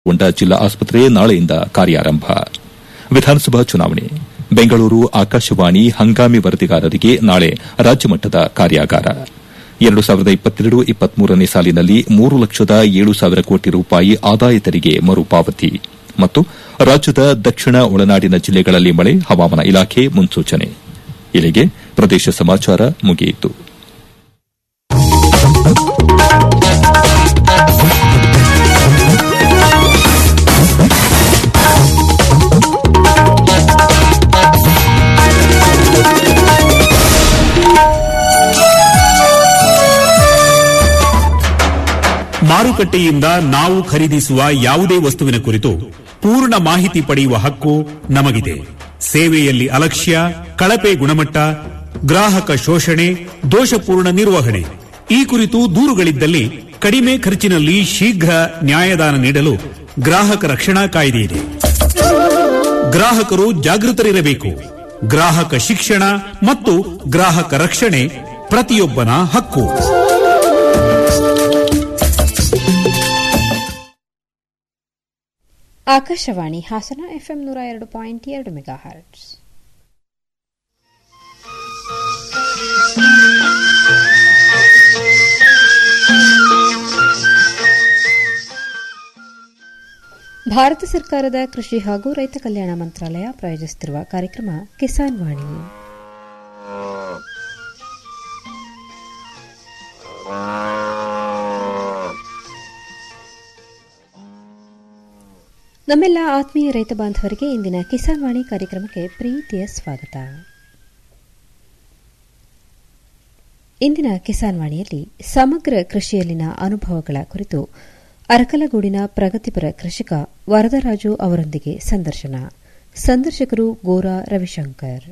ಗೊಂಡ ಜಿಲ್ಲಾ ಆಸ್ಪತ್ರೆ ನಾಳೆಯಿಂದ ಕಾರ್ಯಾರಂಭ ವಿಧಾನಸಭಾ ಚುನಾವಣೆ ಬೆಂಗಳೂರು ಆಕಾಶವಾಣಿ ಹಂಗಾಮಿ ವರದಿಗಾರರಿಗೆ ನಾಳೆ ರಾಜ್ಯಮಟ್ಟದ ಕಾರ್ಯಾಗಾರ ಎರಡು ಸಾವಿರದ ಇಪ್ಪತ್ತೆರಡು ಇಪ್ಪತ್ಮೂರನೇ ಸಾಲಿನಲ್ಲಿ ಮೂರು ಲಕ್ಷದ ಏಳು ಸಾವಿರ ಕೋಟಿ ರೂಪಾಯಿ ಆದಾಯ ತೆರಿಗೆ ಮರುಪಾವತಿ ಮತ್ತು ರಾಜ್ಯದ ದಕ್ಷಿಣ ಒಳನಾಡಿನ ಜಿಲ್ಲೆಗಳಲ್ಲಿ ಮಳೆ ಹವಾಮಾನ ಇಲಾಖೆ ಮುನ್ಸೂಚನೆ ಇಲ್ಲಿಗೆ ಪ್ರದೇಶ ಸಮಾಚಾರ ಮುಗಿಯಿತು ಮಾರುಕಟ್ಟೆಯಿಂದ ನಾವು ಖರೀದಿಸುವ ಯಾವುದೇ ವಸ್ತುವಿನ ಕುರಿತು ಪೂರ್ಣ ಮಾಹಿತಿ ಪಡೆಯುವ ಹಕ್ಕು ನಮಗಿದೆ ಸೇವೆಯಲ್ಲಿ ಅಲಕ್ಷ್ಯ ಕಳಪೆ ಗುಣಮಟ್ಟ ಗ್ರಾಹಕ ಶೋಷಣೆ ದೋಷಪೂರ್ಣ ನಿರ್ವಹಣೆ ಈ ಕುರಿತು ದೂರುಗಳಿದ್ದಲ್ಲಿ ಕಡಿಮೆ ಖರ್ಚಿನಲ್ಲಿ ಶೀಘ್ರ ನ್ಯಾಯದಾನ ನೀಡಲು ಗ್ರಾಹಕ ರಕ್ಷಣಾ ಕಾಯ್ದೆ ಇದೆ ಗ್ರಾಹಕರು ಜಾಗೃತರಿರಬೇಕು ಗ್ರಾಹಕ ಶಿಕ್ಷಣ ಮತ್ತು ಗ್ರಾಹಕ ರಕ್ಷಣೆ ಪ್ರತಿಯೊಬ್ಬನ ಹಕ್ಕು ಆಕಾಶವಾಣಿ ಹಾಸನ ಎಫ್ಎಂ ನೂರ ಎರಡು ಪಾಯಿಂಟ್ ಎರಡು ಮೆಗಾ ಹರ್ಟ್ಸ್ ಭಾರತ ಸರ್ಕಾರದ ಕೃಷಿ ಹಾಗೂ ರೈತ ಕಲ್ಯಾಣ ಮಂತ್ರಾಲಯ ಪ್ರಾಯೋಜಿಸುತ್ತಿರುವ ಕಾರ್ಯಕ್ರಮ ಕಿಸಾನ್ ವಾಣಿ ನಮ್ಮೆಲ್ಲ ಆತ್ಮೀಯ ರೈತ ಬಾಂಧವರಿಗೆ ಇಂದಿನ ಕಿಸಾನ್ ವಾಣಿ ಕಾರ್ಯಕ್ರಮಕ್ಕೆ ಪ್ರೀತಿಯ ಸ್ವಾಗತ ಇಂದಿನ ಕಿಸಾನ್ ವಾಣಿಯಲ್ಲಿ ಸಮಗ್ರ ಕೃಷಿಯಲ್ಲಿನ ಅನುಭವಗಳ ಕುರಿತು ಅರಕಲಗೂಡಿನ ಪ್ರಗತಿಪರ ಕೃಷಿಕ ವರದರಾಜು ಅವರೊಂದಿಗೆ ಸಂದರ್ಶನ ಸಂದರ್ಶಕರು ಗೋರಾ ರವಿಶಂಕರ್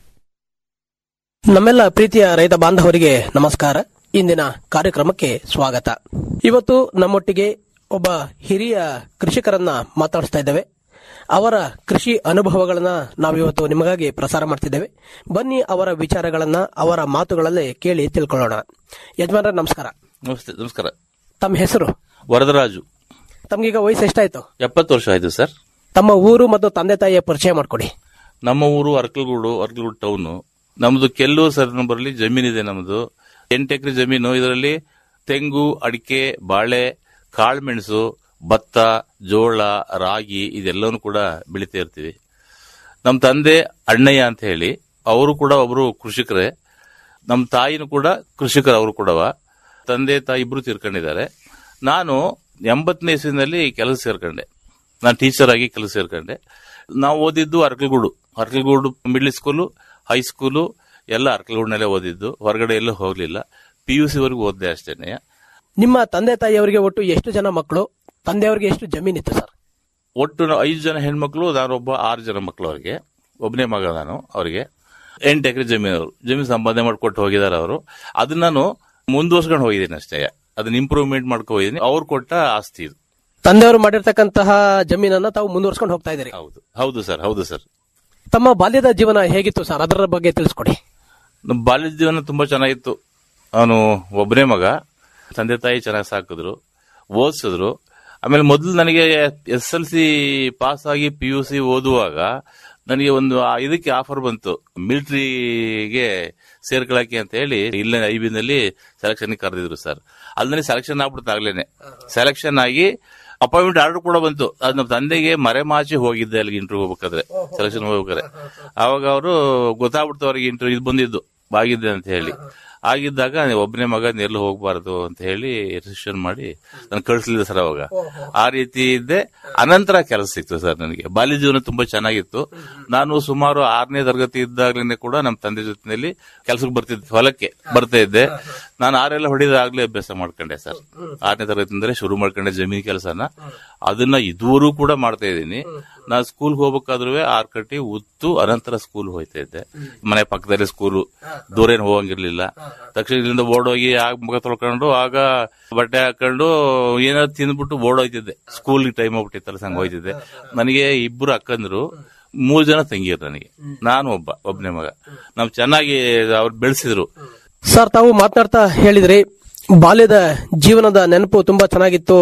ನಮ್ಮೆಲ್ಲ ಪ್ರೀತಿಯ ರೈತ ಬಾಂಧವರಿಗೆ ನಮಸ್ಕಾರ ಇಂದಿನ ಕಾರ್ಯಕ್ರಮಕ್ಕೆ ಸ್ವಾಗತ ಇವತ್ತು ನಮ್ಮೊಟ್ಟಿಗೆ ಒಬ್ಬ ಹಿರಿಯ ಕೃಷಿಕರನ್ನ ಮಾತಾಡಿಸ್ತಾ ಇದ್ದೇವೆ ಅವರ ಕೃಷಿ ಅನುಭವಗಳನ್ನ ನಾವಿವತ್ತು ನಿಮಗಾಗಿ ಪ್ರಸಾರ ಮಾಡ್ತಿದ್ದೇವೆ ಬನ್ನಿ ಅವರ ವಿಚಾರಗಳನ್ನ ಅವರ ಮಾತುಗಳಲ್ಲೇ ಕೇಳಿ ತಿಳ್ಕೊಳ್ಳೋಣ ಯಜಮಾನ್ರ ನಮಸ್ಕಾರ ನಮಸ್ತೆ ನಮಸ್ಕಾರ ತಮ್ಮ ಹೆಸರು ವರದರಾಜು ತಮ್ಗೀಗ ವಯಸ್ಸು ಎಷ್ಟಾಯ್ತು ಎಪ್ಪತ್ತು ವರ್ಷ ಆಯ್ತು ಸರ್ ತಮ್ಮ ಊರು ಮತ್ತು ತಂದೆ ತಾಯಿಯ ಪರಿಚಯ ಮಾಡ್ಕೊಡಿ ನಮ್ಮ ಊರು ಅರ್ಕಲ್ಗೂಡು ಅರ್ಕಲ್ಗೂಡು ಟೌನು ನಮ್ದು ಕೆಲ್ಲೂರು ಸರ್ ನಂಬರ್ಲಿ ಜಮೀನಿದೆ ನಮ್ದು ಎಂಟು ಎಕರೆ ಜಮೀನು ಇದರಲ್ಲಿ ತೆಂಗು ಅಡಿಕೆ ಬಾಳೆ ಕಾಳುಮೆಣಸು ಭತ್ತ ಜೋಳ ರಾಗಿ ಇದೆಲ್ಲವೂ ಕೂಡ ಬೆಳಿತಾ ಇರ್ತೀವಿ ನಮ್ಮ ತಂದೆ ಅಣ್ಣಯ್ಯ ಅಂತ ಹೇಳಿ ಅವರು ಕೂಡ ಒಬ್ರು ಕೃಷಿಕರೇ ನಮ್ಮ ತಾಯಿನೂ ಕೂಡ ಕೃಷಿಕರು ಅವರು ಕೂಡವ ತಂದೆ ತಾಯಿ ಇಬ್ರು ತೀರ್ಕೊಂಡಿದ್ದಾರೆ ನಾನು ಎಂಬತ್ತನೇ ಇಸ್ವಿನಲ್ಲಿ ಕೆಲಸ ಸೇರ್ಕೊಂಡೆ ನಾನು ಟೀಚರ್ ಆಗಿ ಕೆಲಸ ಸೇರ್ಕೊಂಡೆ ನಾವು ಓದಿದ್ದು Arkalgud Arkalgud middle school high school ಎಲ್ಲ ಅರ್ಕಲ್ಗೂಡ್ನಲ್ಲೇ ಓದಿದ್ದು ಹೊರಗಡೆ ಎಲ್ಲೂ ಹೋಗ್ಲಿಲ್ಲ ಪಿ ಯು ಸಿ ವರೆಗೂ ಓದಿದೆ ಅಷ್ಟೇನೆ ನಿಮ್ಮ ತಂದೆ ತಾಯಿಯವರಿಗೆ ಒಟ್ಟು ಎಷ್ಟು ಜನ ಮಕ್ಕಳು ತಂದೆಯವರಿಗೆ ಎಷ್ಟು ಜಮೀನಿತ್ತು ಸರ್ ಒಟ್ಟು ನಾವು ಐದು ಜನ ಹೆಣ್ಮಕ್ಳು ನಾನೊಬ್ಬ ಆರು ಜನ ಮಕ್ಕಳು ಅವ್ರಿಗೆ ಒಬ್ಬನೇ ಮಗ ನಾನು ಅವರಿಗೆ ಎಂಟು ಎಕರೆ ಜಮೀನು ಅವರು ಜಮೀನು ಸಂಪಾದನೆ ಮಾಡಿಕೊಟ್ಟು ಹೋಗಿದ್ದಾರೆ ಅವರು ಅದನ್ನ ನಾನು ಮುಂದುವರ್ಸ್ಕೊಂಡು ಹೋಗಿದ್ದೀನಿ ಅಷ್ಟೇ ಅದನ್ನ ಇಂಪ್ರೂವ್ಮೆಂಟ್ ಮಾಡ್ಕೊ ಹೋಗಿದ್ದೀನಿ ಅವ್ರು ಕೊಟ್ಟ ಆಸ್ತಿ ಇದು ತಂದೆಯವರು ಮಾಡಿರ್ತಕ್ಕಂತಹ ಜಮೀನನ್ನ ತಾವು ಮುಂದುವರ್ಸ್ಕೊಂಡು ಹೋಗ್ತಾ ಇದ್ದೀರಿ ಹೌದು ಹೌದು ಸರ್ ಹೌದು ಸರ್ ತಮ್ಮ ಬಾಲ್ಯದ ಜೀವನ ಹೇಗಿತ್ತು ಸರ್ ಅದರ ಬಗ್ಗೆ ತಿಳಿಸ್ಕೊಡಿ ನಮ್ಮ ಬಾಲ್ಯದ ಜೀವನ ತುಂಬಾ ಚೆನ್ನಾಗಿತ್ತು ಅವನು ಒಬ್ಬನೇ ಮಗ ತಂದೆ ತಾಯಿ ಚೆನ್ನಾಗಿ ಸಾಕಿದ್ರು ಓದಿಸಿದ್ರು ಆಮೇಲೆ ಮೊದಲು ನನಗೆ ಎಸ್ ಎಲ್ ಸಿ ಪಾಸ್ ಆಗಿ ಪಿ ಯು ಸಿ ಓದುವಾಗ ನನಗೆ ಒಂದು ಆ ಇದಕ್ಕೆ ಆಫರ್ ಬಂತು ಮಿಲಿಟರಿಗೆ ಸೇರ್ಕೊಳಕ್ಕೆ ಅಂತ ಹೇಳಿ ಇಲ್ಲೇ ಐ ನಲ್ಲಿ ಸೆಲೆಕ್ಷನ್ ಕರೆದಿದ್ರು ಸರ್ ಅಲ್ಲಿ ನನಗೆ ಸೆಲೆಕ್ಷನ್ ಆಗ್ಬಿಡ್ತು ಆಗ್ಲೇನೆ ಸೆಲೆಕ್ಷನ್ ಆಗಿ ಅಪಾಯಿಂಟ್ಮೆಂಟ್ ಆರ್ಡರ್ ಕೂಡ ಬಂತು ಅದು ನಮ್ಮ ತಂದೆಗೆ ಮರೆಮಾಚಿ ಹೋಗಿದ್ದೆ ಅಲ್ಲಿಗೆ ಇಂಟರ್ವ್ಯೂ ಹೋಗ್ಬೇಕಾದ್ರೆ ಸೆಲೆಕ್ಷನ್ ಹೋಗ್ಬೇಕಾದ್ರೆ ಅವಾಗ ಅವರು ಗೊತ್ತಾಗ್ಬಿಡ್ತು ಅವ್ರಿಗೆ ಇಂಟರ್ವ್ಯೂ ಇದು ಬಂದಿದ್ದು ಆಗಿದ್ದೆ ಅಂತ ಹೇಳಿ ಆಗಿದ್ದಾಗ ಒಬ್ಬನೇ ಮಗ ಎಲ್ಲೂ ಹೋಗ್ಬಾರ್ದು ಅಂತ ಹೇಳಿ ರಿಜಿಸ್ಟ್ರೇಷನ್ ಮಾಡಿ ನಾನು ಕಳಿಸ್ಲಿಲ್ಲ ಸರ್ ಅವಾಗ ಆ ರೀತಿ ಇದ್ದೆ ಅನಂತರ ಕೆಲಸ ಸಿಕ್ತು ಸರ್ ನನಗೆ ಬಾಲ್ಯ ಜೀವನ ತುಂಬಾ ಚೆನ್ನಾಗಿತ್ತು ನಾನು ಸುಮಾರು ಆರನೇ ತರಗತಿ ಇದ್ದಾಗಲೇ ಕೂಡ ನಮ್ಮ ತಂದೆ ಜೊತೆಯಲ್ಲಿ ಕೆಲಸಕ್ಕೆ ಬರ್ತಿದ್ದೆ ಹೊಲಕ್ಕೆ ಬರ್ತಾ ಇದ್ದೆ ನಾನು ಆರೆಲ್ಲ ಹೊಡಿದಾಗ್ಲೇ ಅಭ್ಯಾಸ ಮಾಡ್ಕೊಂಡೆ ಸರ್ ಆರನೇ ತರಗತಿಯಿಂದಲೇ ಶುರು ಮಾಡ್ಕೊಂಡೆ ಜಮೀನು ಕೆಲಸನ ಅದನ್ನ ಇದುವರೆಗೂ ಕೂಡ ಮಾಡ್ತಾ ಇದ್ದೀನಿ ನಾನು ಸ್ಕೂಲ್ ಹೋಗ್ಬೇಕಾದ್ರೂ ಆರ್ ಕಟ್ಟಿ ಉತ್ತು ಅನಂತರ ಸ್ಕೂಲ್ ಹೋಯ್ತಾ ಇದ್ದೆ ಮನೆ ಪಕ್ಕದಲ್ಲಿ ಸ್ಕೂಲು ದೂರ ಏನು ಹೋಗಂಗಿರ್ಲಿಲ್ಲ ತಕ್ಷಣ ಇಲ್ಲಿಂದ ಓಡೋಗಿ ಆಗ ಮುಖ ತೊಳ್ಕೊಂಡು ಆಗ ಬಟ್ಟೆ ಹಾಕೊಂಡು ಏನಾದ್ರು ತಿಂದ್ಬಿಟ್ಟು ಓಡೋಯ್ತಿದ್ದೆ ಸ್ಕೂಲ್ ಟೈಮ್ ಹೋಗ್ಬಿಟ್ಟಿತ್ತಲ್ಲ ಸಂಗ ಹೋಯ್ತಿದ್ದೆ ನನಗೆ ಇಬ್ಬರು ಅಕ್ಕಂದ್ರು ಮೂರ್ ಜನ ತಂಗಿಯರು ನನಗೆ ನಾನು ಒಬ್ಬ ಒಬ್ಬನೇ ಮಗ ನಾವು ಚೆನ್ನಾಗಿ ಅವ್ರು ಬೆಳೆಸಿದ್ರು ಸರ್ ತಾವು ಮಾತನಾಡ್ತಾ ಹೇಳಿದ್ರಿ ಬಾಲ್ಯದ ಜೀವನದ ನೆನಪು ತುಂಬಾ ಚೆನ್ನಾಗಿತ್ತು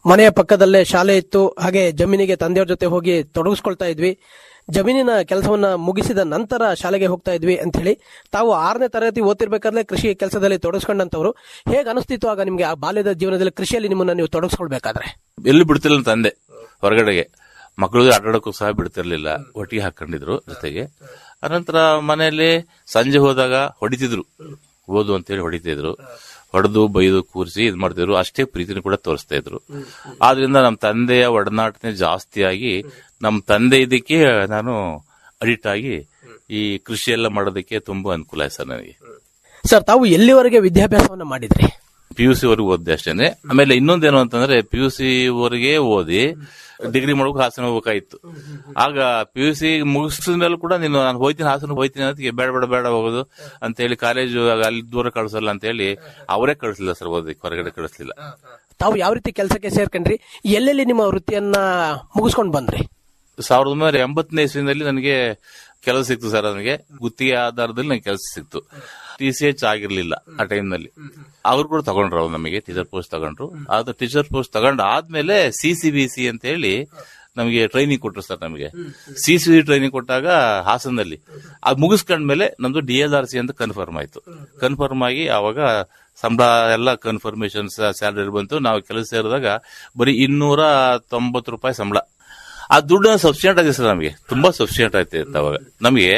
ಮನೆಯ ಪಕ್ಕದಲ್ಲೇ ಶಾಲೆ ಇತ್ತು ಹಾಗೆ ಜಮೀನಿಗೆ ತಂದೆಯವ್ರ ಜೊತೆ ಹೋಗಿ ತೊಡಗಿಸ್ಕೊಳ್ತಾ ಇದ್ವಿ ಜಮೀನಿನ ಕೆಲಸವನ್ನ ಮುಗಿಸಿದ ನಂತರ ಶಾಲೆಗೆ ಹೋಗ್ತಾ ಇದ್ವಿ ಅಂತ ಹೇಳಿ ತಾವು ಆರನೇ ತರಗತಿ ಓದ್ತಿರ್ಬೇಕಾದ್ರೆ ಕೃಷಿ ಕೆಲಸದಲ್ಲಿ ತೊಡಗಿಸ್ಕೊಂಡಂತವ್ರು ಹೇಗೆ ಅನಿಸ್ತಿತ್ತು ಆಗ ನಿಮ್ಗೆ ಆ ಬಾಲ್ಯದ ಜೀವನದಲ್ಲಿ ಕೃಷಿಯಲ್ಲಿ ನಿಮ್ಮನ್ನ ನೀವು ತೊಡಗಿಸ್ಕೊಳ್ಬೇಕಾದ್ರೆ ಎಲ್ಲಿ ಬಿಡ್ತಿಲ್ಲ ನನ್ನ ತಂದೆ ಹೊರಗಡೆಗೆ ಮಕ್ಕಳು ಆಟಾಡೋಕ್ಕೂ ಸಹ ಬಿಡ್ತಿರ್ಲಿಲ್ಲ ಒಟ್ಟಿಗೆ ಹಾಕೊಂಡಿದ್ರು ಜೊತೆಗೆ ಅನಂತರ ಮನೆಯಲ್ಲಿ ಸಂಜೆ ಹೋದಾಗ ಹೊಡಿತಿದ್ರು ಓದು ಅಂತೇಳಿ ಹೊಡಿತಿದ್ರು ಹೊಡೆದು ಬೈದು ಕೂರಿಸಿ ಇದ್ ಮಾಡ್ತಿದ್ರು ಅಷ್ಟೇ ಪ್ರೀತಿನ ಕೂಡ ತೋರಿಸ್ತಾ ಇದ್ರು ಆದ್ರಿಂದ ನಮ್ಮ ತಂದೆಯ ಒಡನಾಟನೆ ಜಾಸ್ತಿಯಾಗಿ ನಮ್ಮ ತಂದೆ ಇದಕ್ಕೆ ನಾನು ಅಡಿಕ್ಟ್ ಆಗಿ ಈ ಕೃಷಿ ಎಲ್ಲ ಮಾಡೋದಕ್ಕೆ ತುಂಬಾ ಅನುಕೂಲ ಆಯ್ತು ಸರ್ ನನಗೆ ಸರ್ ತಾವು ಎಲ್ಲಿವರೆಗೆ ವಿದ್ಯಾಭ್ಯಾಸವನ್ನ ಮಾಡಿದ್ರಿ ಪಿ ಯು ಸಿ ವರೆಗೂ ಓದಿದೆ ಅಷ್ಟೇನೆ ಆಮೇಲೆ ಇನ್ನೊಂದೇನು ಅಂತಂದ್ರೆ ಪಿ ಯು ಸಿ ವರೆಗೆ ಓದಿ ಡಿಗ್ರಿ ಮಾಡೋಕೆ ಹಾಸನ ಹೋಗ್ಬೇಕಾಗಿತ್ತು ಆಗ ಪಿ ಯು ಸಿ ಮುಗಿಸಿದ ಮೇಲೂ ಕೂಡ ನೀನು ನಾನು ಹೋಯ್ತೀನಿ ಹಾಸನ ಹೋಯ್ತೀನಿ ಅನ್ನೋದಕ್ಕೆ ಬೇಡ ಬೇಡ ಬೇಡ ಹೋಗೋದು ಅಂತ ಹೇಳಿ ಕಾಲೇಜು ಅಲ್ಲಿ ದೂರ ಕಳಿಸಲ್ಲ ಅಂತ ಹೇಳಿ ಅವರೇ ಕಳಿಸ್ಲಿಲ್ಲ ಸರ್ ಓದಕ್ಕೆ ಹೊರಗಡೆ ಕಳಿಸ್ಲಿಲ್ಲ ತಾವು ಯಾವ ರೀತಿ ಕೆಲಸಕ್ಕೆ ಸೇರ್ಕೊಂಡ್ರಿ ಎಲ್ಲೆಲ್ಲಿ ನಿಮ್ಮ ವೃತ್ತಿಯನ್ನ ಮುಗಿಸ್ಕೊಂಡು ಬಂದ್ರಿ ಸಾವಿರದ ಒಂಬೈನೂರ ಎಂಬತ್ತನೇ ಇಸ್ವಿನಲ್ಲಿ ನನಗೆ ಕೆಲಸ ಸಿಕ್ತು ಸರ್ ನನಗೆ ಗುತ್ತಿಗೆ ಆಧಾರದಲ್ಲಿ ನನಗೆ ಕೆಲಸ ಸಿಕ್ತು ಟಿ ಸಿ ಎಚ್ ಆಗಿರ್ಲಿಲ್ಲ ಆ ಟೈಮ್ ನಲ್ಲಿ ಅವ್ರು ಕೂಡ ತಗೊಂಡ್ರು ಅವ್ರು ನಮಗೆ ಟೀಚರ್ ಪೋಸ್ಟ್ ತಗೊಂಡ್ರು ಅದು ಟೀಚರ್ ಪೋಸ್ಟ್ ತಗೊಂಡ್ ಆದ್ಮೇಲೆ ಸಿ ಸಿ ಬಿ ಸಿ ಅಂತ ಹೇಳಿ ನಮಗೆ ಟ್ರೈನಿಂಗ್ ಕೊಟ್ರು ಸರ್ ನಮಗೆ ಸಿ ಸಿ ಬಿ ಟ್ರೈನಿಂಗ್ ಕೊಟ್ಟಾಗ ಹಾಸನಲ್ಲಿ ಅದು ಮುಗಿಸ್ಕೊಂಡ್ಮೇಲೆ ನಮ್ದು ಡಿ ಎಲ್ ಆರ್ ಸಿ ಅಂತ ಕನ್ಫರ್ಮ್ ಆಯ್ತು ಕನ್ಫರ್ಮ್ ಆಗಿ ಅವಾಗ ಸಂಬಳ ಎಲ್ಲ ಕನ್ಫರ್ಮೇಶನ್ ಸ್ಯಾಲರಿ ಬಂತು ನಾವು ಕೆಲಸ ಸೇರಿದಾಗ ಬರೀ ಇನ್ನೂರ ತೊಂಬತ್ತು ರೂಪಾಯಿ ಸಂಬಳ ಆ ದುಡ್ಡು ಸಬ್ಸಿಡೆಂಟ್ ಆಗಿದೆ ಸರ್ ನಮಗೆ ತುಂಬಾ ಸಬ್ಸಿಡೆಂಟ್ ಆಯ್ತು ಅವಾಗ ನಮಗೆ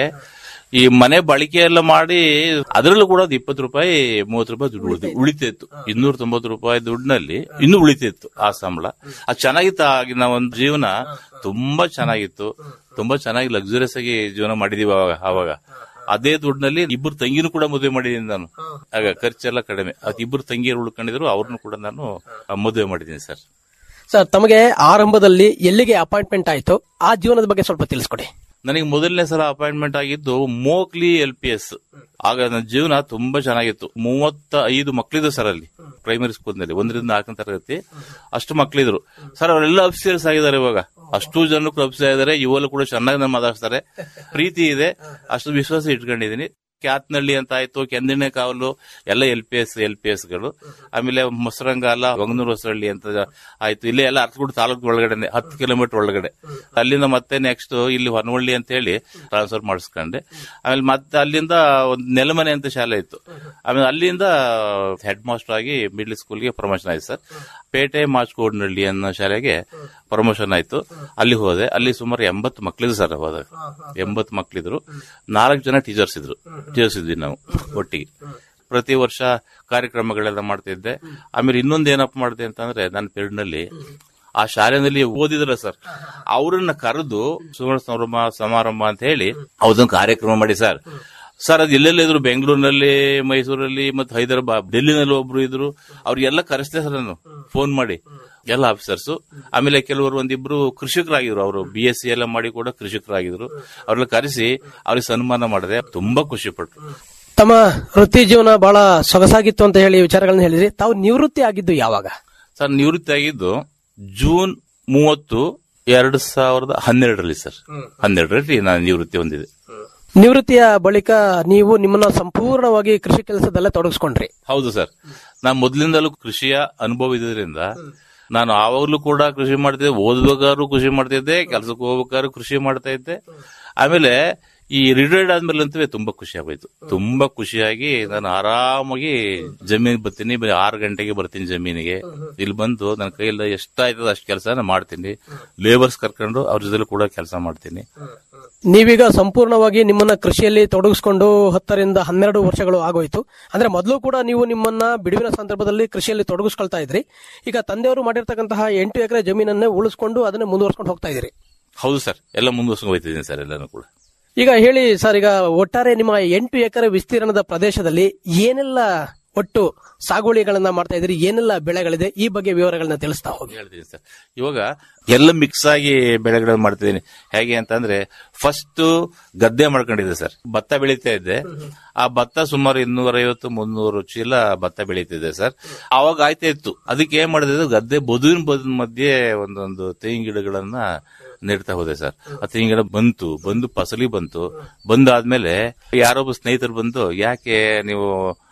ಈ ಮನೆ ಬಳಕೆ ಎಲ್ಲ ಮಾಡಿ ಅದರಲ್ಲೂ ಕೂಡ ಒಂದು ಇಪ್ಪತ್ತು ರೂಪಾಯಿ ಮೂವತ್ತು ರೂಪಾಯಿ ದುಡ್ಡು ಉಳಿತು ಉಳಿತಿತ್ತು ಇನ್ನೂರ ತೊಂಬತ್ತು ರೂಪಾಯಿ ದುಡ್ಡಿನಲ್ಲಿ ಇನ್ನೂ ಉಳಿತಿತ್ತು ಆ ಸಂಬಳ ಅದು ಚೆನ್ನಾಗಿತ್ತು ಆಗಿನ ಒಂದು ಜೀವನ ತುಂಬಾ ಚೆನ್ನಾಗಿತ್ತು ತುಂಬಾ ಚೆನ್ನಾಗಿ ಲಕ್ಸುರಿಯಸ್ ಆಗಿ ಜೀವನ ಮಾಡಿದೀವಿ ಅವಾಗ ಅವಾಗ ಅದೇ ದುಡ್ಡಿನಲ್ಲಿ ಇಬ್ಬರು ತಂಗಿನೂ ಕೂಡ ಮದುವೆ ಮಾಡಿದ್ದೀನಿ ನಾನು ಆಗ ಖರ್ಚೆಲ್ಲ ಕಡಿಮೆ ಅದು ಇಬ್ಬರು ತಂಗಿಯರು ಉಳ್ಕೊಂಡಿದ್ರು ಅವ್ರನ್ನು ಕೂಡ ನಾನು ಮದುವೆ ಮಾಡಿದ್ದೀನಿ ಸರ್ ಸರ್ ತಮಗೆ ಆರಂಭದಲ್ಲಿ ಎಲ್ಲಿಗೆ ಅಪಾಯಿಂಟ್ಮೆಂಟ್ ಆಯ್ತು ಆ ಜೀವನದ ಬಗ್ಗೆ ಸ್ವಲ್ಪ ತಿಳಿಸ್ಕೊಡಿ ನನಗೆ ಮೊದಲನೇ ಸಲ ಅಪಾಯಿಂಟ್ಮೆಂಟ್ ಆಗಿದ್ದು ಮೋಕ್ಲಿ ಎಲ್ ಪಿ ಎಸ್ ಆಗ ನನ್ನ ಜೀವನ ತುಂಬಾ ಚೆನ್ನಾಗಿತ್ತು ಮೂವತ್ತ ಐದು ಮಕ್ಕಳಿದ್ರು ಸರ್ ಅಲ್ಲಿ ಪ್ರೈಮರಿ ಸ್ಕೂಲ್ನಲ್ಲಿ ಒಂದರಿಂದ ನಾಲ್ಕನೇ ತರಗತಿ ಅಷ್ಟು ಮಕ್ಕಳಿದ್ರು ಸರ್ ಅವರೆಲ್ಲ ಅಫ್ಸಿಯರ್ಸ್ ಆಗಿದ್ದಾರೆ ಇವಾಗ ಅಷ್ಟು ಜನಕ್ಕೂ ಅಫ್ಸಿಯರ್ ಆಗಿದ್ದಾರೆ ಇವೆಲ್ಲ ಕೂಡ ಚೆನ್ನಾಗಿ ನನ್ನ ಮಾತಾಡ್ತಾರೆ ಪ್ರೀತಿ ಇದೆ ಅಷ್ಟು ವಿಶ್ವಾಸ ಇಟ್ಕೊಂಡಿದ್ದೀನಿ ಕ್ಯಾತ್ನಳ್ಳಿ ಅಂತ ಆಯ್ತು ಕೆಂದಿಣ್ಣೆ ಕಾವಲು ಎಲ್ಲ L P S L P S ಗಳು ಆಮೇಲೆ ಮೊಸರಂಗಾಲ ಹೊಂಗನೂರು ಹೊಸರಳ್ಳಿ ಅಂತ ಆಯ್ತು ಇಲ್ಲೇ ಎಲ್ಲ ಅರ್ಥಗುಡ್ ತಾಲೂಕು ಒಳಗಡೆ ಹತ್ತು ಕಿಲೋಮೀಟರ್ ಒಳಗಡೆ ಅಲ್ಲಿಂದ ಮತ್ತೆ ನೆಕ್ಸ್ಟ್ ಇಲ್ಲಿ ಹೊನವಳ್ಳಿ ಅಂತ ಹೇಳಿ ಟ್ರಾನ್ಸ್ಫರ್ ಮಾಡಿಸ್ಕೊಂಡೆ ಆಮೇಲೆ ಮತ್ತೆ ಅಲ್ಲಿಂದ ಒಂದು ನೆಲಮನೆ ಅಂತ ಶಾಲೆ ಇತ್ತು ಆಮೇಲೆ ಅಲ್ಲಿಂದ ಹೆಡ್ ಮಾಸ್ಟರ್ ಆಗಿ ಮಿಡ್ಲ್ ಸ್ಕೂಲ್ಗೆ ಪ್ರಮೋಷನ್ ಆಯ್ತು ಸರ್ ಪೇಟೆ ಮಾಚ್ಕೋಡ್ನಳ್ಳಿ ಅನ್ನೋ ಶಾಲೆಗೆ ಪ್ರಮೋಷನ್ ಆಯ್ತು ಅಲ್ಲಿ ಹೋದೆ ಅಲ್ಲಿ ಸುಮಾರು ಎಂಬತ್ತು ಮಕ್ಕಳಿದ್ರು ಸರ್ ಹೋದಾಗ ಎಂಬತ್ತು ಮಕ್ಕಳಿದ್ರು ನಾಲ್ಕು ಜನ ಟೀಚರ್ಸ್ ಇದ್ರು ಟೀಚರ್ಸ್ ಇದ್ವಿ ನಾವು ಒಟ್ಟಿಗೆ ಪ್ರತಿ ವರ್ಷ ಕಾರ್ಯಕ್ರಮಗಳೆಲ್ಲ ಮಾಡ್ತಿದ್ದೆ ಆಮೇಲೆ ಇನ್ನೊಂದು ಏನಪ್ಪ ಮಾಡಿದೆ ಅಂತಂದ್ರೆ ನನ್ನ ಪೀರಿಯಡ್ ನಲ್ಲಿ ಆ ಶಾಲೆನಲ್ಲಿ ಓದಿದ್ರ ಸರ್ ಅವರನ್ನ ಕರೆದು ಸುವರ್ಣ ಸಂಭ್ರಮ ಸಮಾರಂಭ ಅಂತ ಹೇಳಿ ಅವದೊಂದು ಕಾರ್ಯಕ್ರಮ ಮಾಡಿ ಸರ್ ಸರ್ ಅದು ಎಲ್ಲೆಲ್ಲಿದ್ರು ಬೆಂಗಳೂರಿನಲ್ಲಿ ಮೈಸೂರಲ್ಲಿ ಮತ್ತೆ ಹೈದರಾಬಾದ್ ಡೆಲ್ಲಿನಲ್ಲಿ ಒಬ್ರು ಇದ್ರು ಅವ್ರಿಗೆಲ್ಲ ಕರೆಸ್ತೆ ಸರ್ ನಾನು ಫೋನ್ ಮಾಡಿ ಎಲ್ಲ ಆಫೀಸರ್ಸ್ ಆಮೇಲೆ ಕೆಲವರು ಒಂದಿಬ್ರು ಕೃಷಿಕರಾಗಿದ್ರು ಅವರು ಬಿ ಎಸ್ ಸಿ ಎಲ್ಲ ಮಾಡಿ ಕೂಡ ಕೃಷಿಕರಾಗಿದ್ರು ಅವ್ರೆಲ್ಲ ಕರೆಸಿ ಅವ್ರಿಗೆ ಸನ್ಮಾನ ಮಾಡಿದೆ ತುಂಬಾ ಖುಷಿ ಪಟ್ರು ತಮ್ಮ ವೃತ್ತಿ ಜೀವನ ಬಹಳ ಸೊಗಸಾಗಿತ್ತು ಅಂತ ಹೇಳಿ ವಿಚಾರಗಳನ್ನ ಹೇಳಿದ್ರಿ ತಾವು ನಿವೃತ್ತಿ ಆಗಿದ್ದು ಯಾವಾಗ ಸರ್ ನಿವೃತ್ತಿ ಆಗಿದ್ದು ಜೂನ್ ಮೂವತ್ತು ಎರಡು ಸಾವಿರದ ಹನ್ನೆರಡರಲ್ಲಿ ಸರ್ ಹನ್ನೆರಡರಲ್ಲಿ ನಾನು ನಿವೃತ್ತಿ ಹೊಂದಿದೆ ನಿವೃತ್ತಿಯ ಬಳಿಕ ನೀವು ನಿಮ್ಮನ್ನ ಸಂಪೂರ್ಣವಾಗಿ ಕೃಷಿ ಕೆಲಸದಲ್ಲೇ ತೊಡಗಿಸ್ಕೊಂಡ್ರಿ ಹೌದು ಸರ್ ನಾನು ಮೊದಲಿಂದಲೂ ಕೃಷಿಯ ಅನುಭವ ಇದ್ರಿಂದ ನಾನು ಆವಾಗ್ಲೂ ಕೂಡ ಕೃಷಿ ಮಾಡ್ತಿದ್ದೆ ಓದ್ಬೇಕಾದ್ರೂ ಕೃಷಿ ಮಾಡ್ತಿದ್ದೆ ಕೆಲ್ಸಕ್ಕೆ ಹೋಗ್ಬೇಕಾದ್ರೂ ಕೃಷಿ ಮಾಡ್ತಾ ಇದ್ದೆ ಆಮೇಲೆ ಈ ರಿಟೈರ್ಡ್ ಆದ್ಮೇಲೆ ಅಂತವೇ ತುಂಬಾ ಖುಷಿ ಆಗೋಯ್ತು ತುಂಬಾ ಖುಷಿಯಾಗಿ ನಾನು ಆರಾಮಾಗಿ ಜಮೀನಿಗೆ ಬರ್ತೀನಿ ಬರೀ ಆರು ಗಂಟೆಗೆ ಬರ್ತೀನಿ ಜಮೀನಿಗೆ ಇಲ್ಲಿ ಬಂದು ನನ್ನ ಕೈಯಲ್ಲಿ ಎಷ್ಟಾಯ್ತದ ಅಷ್ಟು ಕೆಲಸ ನಾನು ಮಾಡ್ತೀನಿ ಲೇಬರ್ಸ್ ಕರ್ಕೊಂಡು ಅವ್ರ ಜೊತೆ ಕೂಡ ಕೆಲಸ ಮಾಡ್ತೀನಿ ನೀವೀಗ ಸಂಪೂರ್ಣವಾಗಿ ನಿಮ್ಮನ್ನ ಕೃಷಿಯಲ್ಲಿ ತೊಡಗಿಸ್ಕೊಂಡು ಹತ್ತರಿಂದ ಹನ್ನೆರಡು ವರ್ಷಗಳು ಆಗೋಯ್ತು ಅಂದ್ರೆ ಮೊದಲು ಕೂಡ ನೀವು ನಿಮ್ಮನ್ನ ಬಿಡುವಿನ ಸಂದರ್ಭದಲ್ಲಿ ಕೃಷಿಯಲ್ಲಿ ತೊಡಗಿಸ್ಕೊಳ್ತಾ ಇದ್ರಿ ಈಗ ತಂದೆಯವರು ಮಾಡಿರ್ತಕ್ಕಂತಹ ಎಂಟು ಎಕರೆ ಜಮೀನನ್ನೇ ಉಳಿಸ್ಕೊಂಡು ಅದನ್ನೇ ಮುಂದುವರ್ಸ್ಕೊಂಡು ಹೋಗ್ತಾ ಇದ್ದೀರಿ ಹೌದು ಸರ್ ಎಲ್ಲ ಮುಂದುವರ್ಸ್ಕೊಂಡು ಹೋಗ್ತಿದ್ದೀನಿ ಸರ್ ಎಲ್ಲಾನು ಕೂಡ ಈಗ ಹೇಳಿ ಸರ್ ಈಗ ಒಟ್ಟಾರೆ ನಿಮ್ಮ ಎಂಟು ಎಕರೆ ವಿಸ್ತೀರ್ಣದ ಪ್ರದೇಶದಲ್ಲಿ ಏನೆಲ್ಲ ಒಟ್ಟು ಸಾಗುವಳಿಗಳನ್ನ ಮಾಡ್ತಾ ಇದ್ರಿ ಏನೆಲ್ಲ ಬೆಳೆಗಳಿದೆ ಈ ಬಗ್ಗೆ ವಿವರಗಳನ್ನ ತಿಳಿಸ್ತಾ ಹೋಗಿ ಹೇಳ್ತೀನಿ ಸರ್ ಇವಾಗ ಎಲ್ಲ ಮಿಕ್ಸ್ ಆಗಿ ಬೆಳೆಗಳನ್ನ ಮಾಡ್ತಿದ್ದೀನಿ ಹೇಗೆ ಅಂತಂದ್ರೆ ಫಸ್ಟ್ ಗದ್ದೆ ಮಾಡ್ಕೊಂಡಿದ್ದೆ ಸರ್ ಭತ್ತ ಬೆಳೀತಾ ಇದ್ದೆ ಆ ಭತ್ತ ಸುಮಾರು ಇನ್ನೂರ ಐವತ್ತು ಮುನ್ನೂರು ಚೀಲ ಭತ್ತ ಬೆಳೀತಿದ್ದೆ ಸರ್ ಅವಾಗ ಆಯ್ತಾ ಇತ್ತು ಅದಕ್ಕೆ ಏನ್ ಮಾಡಿದ್ರೆ ಗದ್ದೆ ಬದುವಿನ ಬದುವಿನ ಮಧ್ಯೆ ಒಂದೊಂದು ತೆಂಗಿನ ಗಿಡಗಳನ್ನ ನೆಡ್ತಾ ಹೋದೆ ಸರ್ ಆ ತೆಂಗಿನ ಗಿಡ ಬಂತು ಬಂದು ಫಸಲಿ ಬಂತು ಬಂದಾದ್ಮೇಲೆ ಯಾರೊಬ್ಬ ಸ್ನೇಹಿತರು ಬಂದು ಯಾಕೆ ನೀವು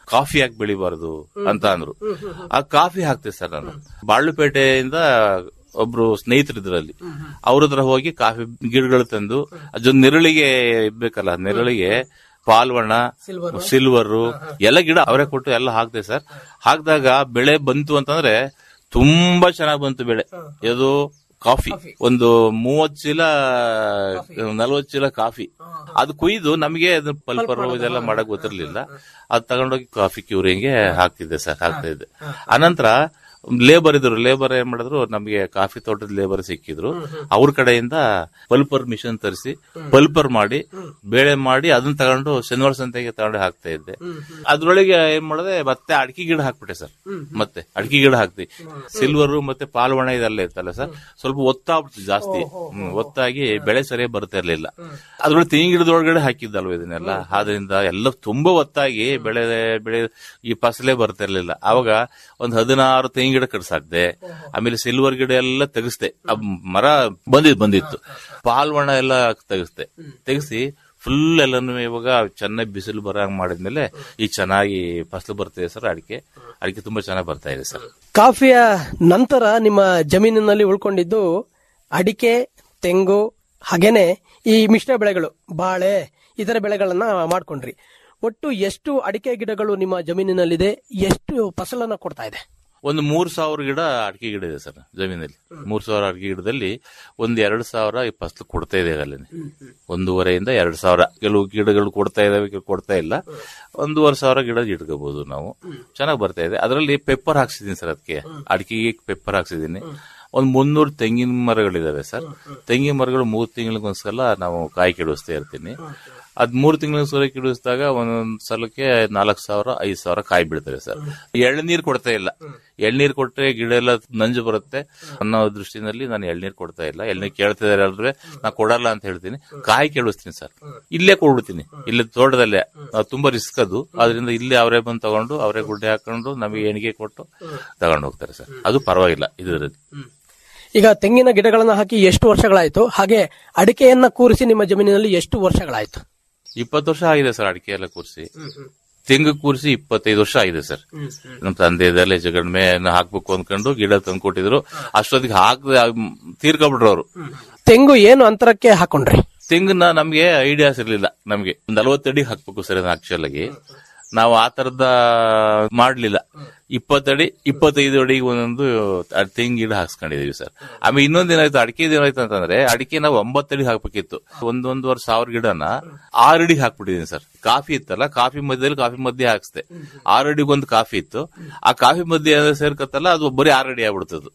ಕಾಫಿ ಯಾಕೆ ಬೆಳಿಬಾರದು ಅಂತ ಅಂದ್ರು ಆ ಕಾಫಿ ಹಾಕ್ತೆ ಸರ್ ನಾನು ಬಾಳುಪೇಟೆಯಿಂದ ಒಬ್ರು ಸ್ನೇಹಿತರಿದ್ರಲ್ಲಿ ಅವ್ರ ಹತ್ರ ಹೋಗಿ ಕಾಫಿ ಗಿಡಗಳು ತಂದು ಅದೊಂದು ನೆರಳಿಗೆ ಇರ್ಬೇಕಲ್ಲ ನೆರಳಿಗೆ ಪಾಲ್ವಣ ಸಿಲ್ವರ್ ಎಲ್ಲ ಗಿಡ ಅವರೇ ಕೊಟ್ಟು ಎಲ್ಲ ಹಾಕ್ದೆ ಸರ್ ಹಾಕಿದಾಗ ಬೆಳೆ ಬಂತು ಅಂತಂದ್ರೆ ತುಂಬಾ ಚೆನ್ನಾಗಿ ಬಂತು ಬೆಳೆ ಇದು ಕಾಫಿ ಒಂದು ಮೂವತ್ ಚೀಲ ನಲ್ವತ್ ಚೀಲ ಕಾಫಿ ಅದು ಕುಯ್ದು ನಮಗೆ ಅದು ಪಲ್ಪರ್ ಇದೆಲ್ಲ ಮಾಡಕ್ ಗೊತ್ತಿರ್ಲಿಲ್ಲ ಅದು ತಗೊಂಡೋಗಿ ಕಾಫಿ ಕ್ಯೂರಿಂಗ್ಗೆ ಹಾಕ್ತಿದ್ದೆ ಸರ್ ಹಾಕ್ತಾ ಇದ್ದೆ ಅನಂತರ ಲೇಬರ್ ಇದ್ರು ಲೇಬರ್ ಏನ್ ಮಾಡಿದ್ರು ನಮಗೆ ಕಾಫಿ ತೋಟದ ಲೇಬರ್ ಸಿಕ್ಕಿದ್ರು ಅವ್ರ ಕಡೆಯಿಂದ ಪಲ್ಪರ್ ಮಿಷನ್ ತರಿಸಿ ಪಲ್ಪರ್ ಮಾಡಿ ಬೇಳೆ ಮಾಡಿ ಅದನ್ನ ತಗೊಂಡು ಶನಿವಾರ ಸಂತೆಗೆ ತಗೊಂಡು ಹಾಕ್ತಾ ಇದ್ದೆ ಅದ್ರೊಳಗೆ ಏನ್ ಮಾಡಿದೆ ಮತ್ತೆ ಅಡಿಕೆ ಗಿಡ ಹಾಕ್ಬಿಟ್ಟೆ ಸರ್ ಮತ್ತೆ ಅಡಿಕೆ ಗಿಡ ಹಾಕ್ತಿ ಸಿಲ್ವರ್ ಮತ್ತೆ ಪಾಲ್ವಣ ಇದೆಲ್ಲ ಇತ್ತಲ್ಲ ಸರ್ ಸ್ವಲ್ಪ ಒತ್ತಾಗ್ಬಿಡ್ತು ಜಾಸ್ತಿ ಹ್ಮ್, ಒತ್ತಾಗಿ ಬೆಳೆ ಸರಿಯಾಗಿ ಬರ್ತಾ ಇರ್ಲಿಲ್ಲ ಅದ್ರೊಳಗೆ ತೆಂಗಿನ ಗಿಡದೊಳಗಡೆ ಹಾಕಿದ್ದಲ್ವ ಇದನ್ನೆಲ್ಲ ಆದ್ರಿಂದ ಎಲ್ಲ ತುಂಬಾ ಒತ್ತಾಗಿ ಬೆಳೆ ಬೆಳೆ ಈ ಫಸಲೇ ಬರ್ತಾ ಇರ್ಲಿಲ್ಲ ಅವಾಗ ಒಂದ್ ಹದಿನಾರು ತೆಂಗಿನ ಗಿಡ ಕಟ್ಸಾಕ್ದೆ ಆಮೇಲೆ ಸಿಲ್ವರ್ ಗಿಡ ಎಲ್ಲ ತೆಗಿಸ್ದೆ ಆ ಮರ ಬಂದಿದ್ ಬಂದಿತ್ತು ಪಾಲ್ವಣ ಎಲ್ಲ ತೆಗಿಸ್ದೆ ತೆಗಿಸಿ ಫುಲ್ ಎಲ್ಲಾನು ಇವಾಗ ಚೆನ್ನಾಗಿ ಬಿಸಿಲು ಬರಂಗ್ ಮಾಡಿದ್ಮೇಲೆ ಈಗ ಚೆನ್ನಾಗಿ ಫಸಲು ಬರ್ತಿದೆ ಸರ್ ಅಡಿಕೆ ಅಡಿಕೆ ತುಂಬಾ ಚೆನ್ನಾಗಿ ಬರ್ತಾ ಇದೆ ಸರ್ ಕಾಫಿಯ ನಂತರ ನಿಮ್ಮ ಜಮೀನಿನಲ್ಲಿ ಉಳ್ಕೊಂಡಿದ್ದು ಅಡಿಕೆ ತೆಂಗು ಹಾಗೇನೆ ಈ ಮಿಶ್ರ ಬೆಳೆಗಳು ಬಾಳೆ ಇತರ ಬೆಳೆಗಳನ್ನ ಮಾಡ್ಕೊಂಡ್ರಿ ಒಟ್ಟು ಎಷ್ಟು ಅಡಿಕೆ ಗಿಡಗಳು ನಿಮ್ಮ ಜಮೀನಿನಲ್ಲಿದೆ ಎಷ್ಟು ಫಸಲನ್ನ ಕೊಡ್ತಾ ಇದೆ ಒಂದು ಮೂರ್ ಸಾವಿರ ಗಿಡ ಅಡಿಕೆ ಗಿಡ ಇದೆ ಸರ್ ಜಮೀನಲ್ಲಿ ಮೂರ್ ಸಾವಿರ ಅಡಿಕೆ ಗಿಡದಲ್ಲಿ ಒಂದ್ ಎರಡ್ ಸಾವಿರ ಈ ಫಸಲು ಕೊಡ್ತಾ ಇದೆ ಅಲ್ಲೇ ಒಂದೂವರೆಯಿಂದ ಎರಡ್ ಸಾವಿರ ಕೆಲವು ಗಿಡಗಳು ಕೊಡ್ತಾ ಇದಾವೆ ಕೆಲವು ಕೊಡ್ತಾ ಇಲ್ಲ ಒಂದೂವರೆ ಸಾವಿರ ಗಿಡ ಇಟ್ಕೋಬಹುದು ನಾವು ಚೆನ್ನಾಗಿ ಬರ್ತಾ ಇದೆ ಅದರಲ್ಲಿ ಪೆಪ್ಪರ್ ಹಾಕ್ಸಿದೀನಿ ಸರ್ ಅದಕ್ಕೆ ಅಡಿಕೆಗೆ ಪೆಪ್ಪರ್ ಹಾಕ್ಸಿದೀನಿ ಒಂದ್ ಮುನ್ನೂರು ತೆಂಗಿನ ಮರಗಳಿದಾವೆ ಸರ್ ತೆಂಗಿನ ಮರಗಳು ಮೂರ್ ತಿಂಗಳಿಗೊಂದ್ಸಲ ನಾವು ಕಾಯಿ ಕೆಡಿಸ್ತಾ ಇರ್ತೀನಿ ಅದ್ ಮೂರ್ ತಿಂಗಳ ಸಲ ಕಿಡಿಸಿದಾಗ ಒಂದೊಂದ್ ಸಲಕ್ಕೆ ನಾಲ್ಕು ಸಾವಿರ ಐದ್ ಸಾವಿರ ಕಾಯಿ ಬೀಳ್ತವೆ ಸರ್ ಎಳ್ನೀರ್ ಕೊಡ್ತಾ ಇಲ್ಲ ಎಳ್ನೀರ್ ಕೊಟ್ರೆ ಗಿಡ ಎಲ್ಲ ನಂಜು ಬರುತ್ತೆ ಅನ್ನೋ ದೃಷ್ಟಿನಲ್ಲಿ ನಾನು ಎಳ್ನೀರ್ ಕೊಡ್ತಾ ಇಲ್ಲ ಎಳ್ನೀರ್ ಕೇಳ್ತಿದಾರೆ ಅಲ್ವೇ ನಾ ಕೊಡಲ್ಲ ಅಂತ ಹೇಳ್ತೀನಿ ಕಾಯಿ ಕೇಳಿಸ್ತೀನಿ ಸರ್ ಇಲ್ಲೇ ಕೊಡ್ಬಿಡ್ತೀನಿ ಇಲ್ಲೇ ತೋಟದಲ್ಲೇ ಅದು ತುಂಬಾ ರಿಸ್ಕ್ ಅದು ಅದರಿಂದ ಇಲ್ಲೇ ಅವರೇ ಬಂದು ತಗೊಂಡು ಅವರೇ ಗುಡ್ಡೆ ಹಾಕೊಂಡು ನಮಗೆ ಎಣಿಗೆ ಕೊಟ್ಟು ತಗೊಂಡು ಹೋಗ್ತಾರೆ ಸರ್ ಅದು ಪರವಾಗಿಲ್ಲ ಇದರಲ್ಲಿ ಈಗ ತೆಂಗಿನ ಗಿಡಗಳನ್ನ ಹಾಕಿ ಎಷ್ಟು ವರ್ಷಗಳಾಯ್ತು ಹಾಗೆ ಅಡಿಕೆಯನ್ನ ಕೂರಿಸಿ ನಿಮ್ಮ ಜಮೀನಿನಲ್ಲಿ ಎಷ್ಟು ವರ್ಷಗಳಾಯ್ತು ಇಪ್ಪತ್ತು ವರ್ಷ ಆಗಿದೆ ಸರ್ ಅಡಿಕೆ ಎಲ್ಲ ಕೂರಿಸಿ ತೆಂಗು ಕೂರಿಸಿ ಇಪ್ಪತ್ತೈದು ವರ್ಷ ಆಗಿದೆ ಸರ್ ನಮ್ಮ ತಂದೆ ಇದೆಲ್ಲ ಹೆಚ್ಚು ಕಡಿಮೆ ಹಾಕ್ಬೇಕು ಅಂದ್ಕೊಂಡು ಗಿಡ ತಂದು ಕೊಟ್ಟಿದ್ರು ಅಷ್ಟೊತ್ತಿಗೆ ಹಾಕದೆ ತೀರ್ಕೊಬಿಟ್ರು ಅವರು ತೆಂಗು ಏನು ಅಂತರಕ್ಕೆ ಹಾಕೊಂಡ್ರಿ ತೆಂಗನ್ನ ನಮ್ಗೆ ಐಡಿಯಾಸ್ ಇರ್ಲಿಲ್ಲ ನಮ್ಗೆ ನಲವತ್ತಡಿ ಹಾಕ್ಬೇಕು ಸರ್ ಆಕ್ಚುಲ್ ಆಗಿ ನಾವು ಆ ತರದ ಮಾಡ್ಲಿಲ್ಲ ಇಪ್ಪತ್ತಡಿ ಇಪ್ಪತ್ತೈದು ಅಡಿಗೆ ಒಂದೊಂದು ಅದ್ ತೆಂಗಿನ ಗಿಡ ಹಾಕ್ಸ್ಕೊಂಡಿದೀವಿ ಸರ್ ಆಮೇಲೆ ಇನ್ನೊಂದ್ ಏನಾಯ್ತು ಅಡಿಕೆ ಏನಾಯ್ತು ಅಂತಂದ್ರೆ ಅಡಿಕೆ ನಾವು ಒಂಬತ್ತಡಿ ಹಾಕ್ಬೇಕಿತ್ತು ಒಂದೊಂದುವರೆ ಸಾವಿರ ಗಿಡನ ಆರು ಅಡಿಗೆ ಹಾಕ್ಬಿಟ್ಟಿದೀನಿ ಸರ್ ಕಾಫಿ ಇತ್ತಲ್ಲ ಕಾಫಿ ಮಧ್ಯದಲ್ಲಿ ಕಾಫಿ ಮಧ್ಯೆ ಹಾಕ್ಸ್ದೆ ಆರು ಅಡಿಗೆ ಒಂದು ಕಾಫಿ ಇತ್ತು ಆ ಕಾಫಿ ಮಧ್ಯೆ ಏನಾದ್ರು ಸೇರ್ಕತ್ತಲ್ಲ ಅದು ಬರೀ ಆರು ಅಡಿ ಆಗ್ಬಿಡ್ತದು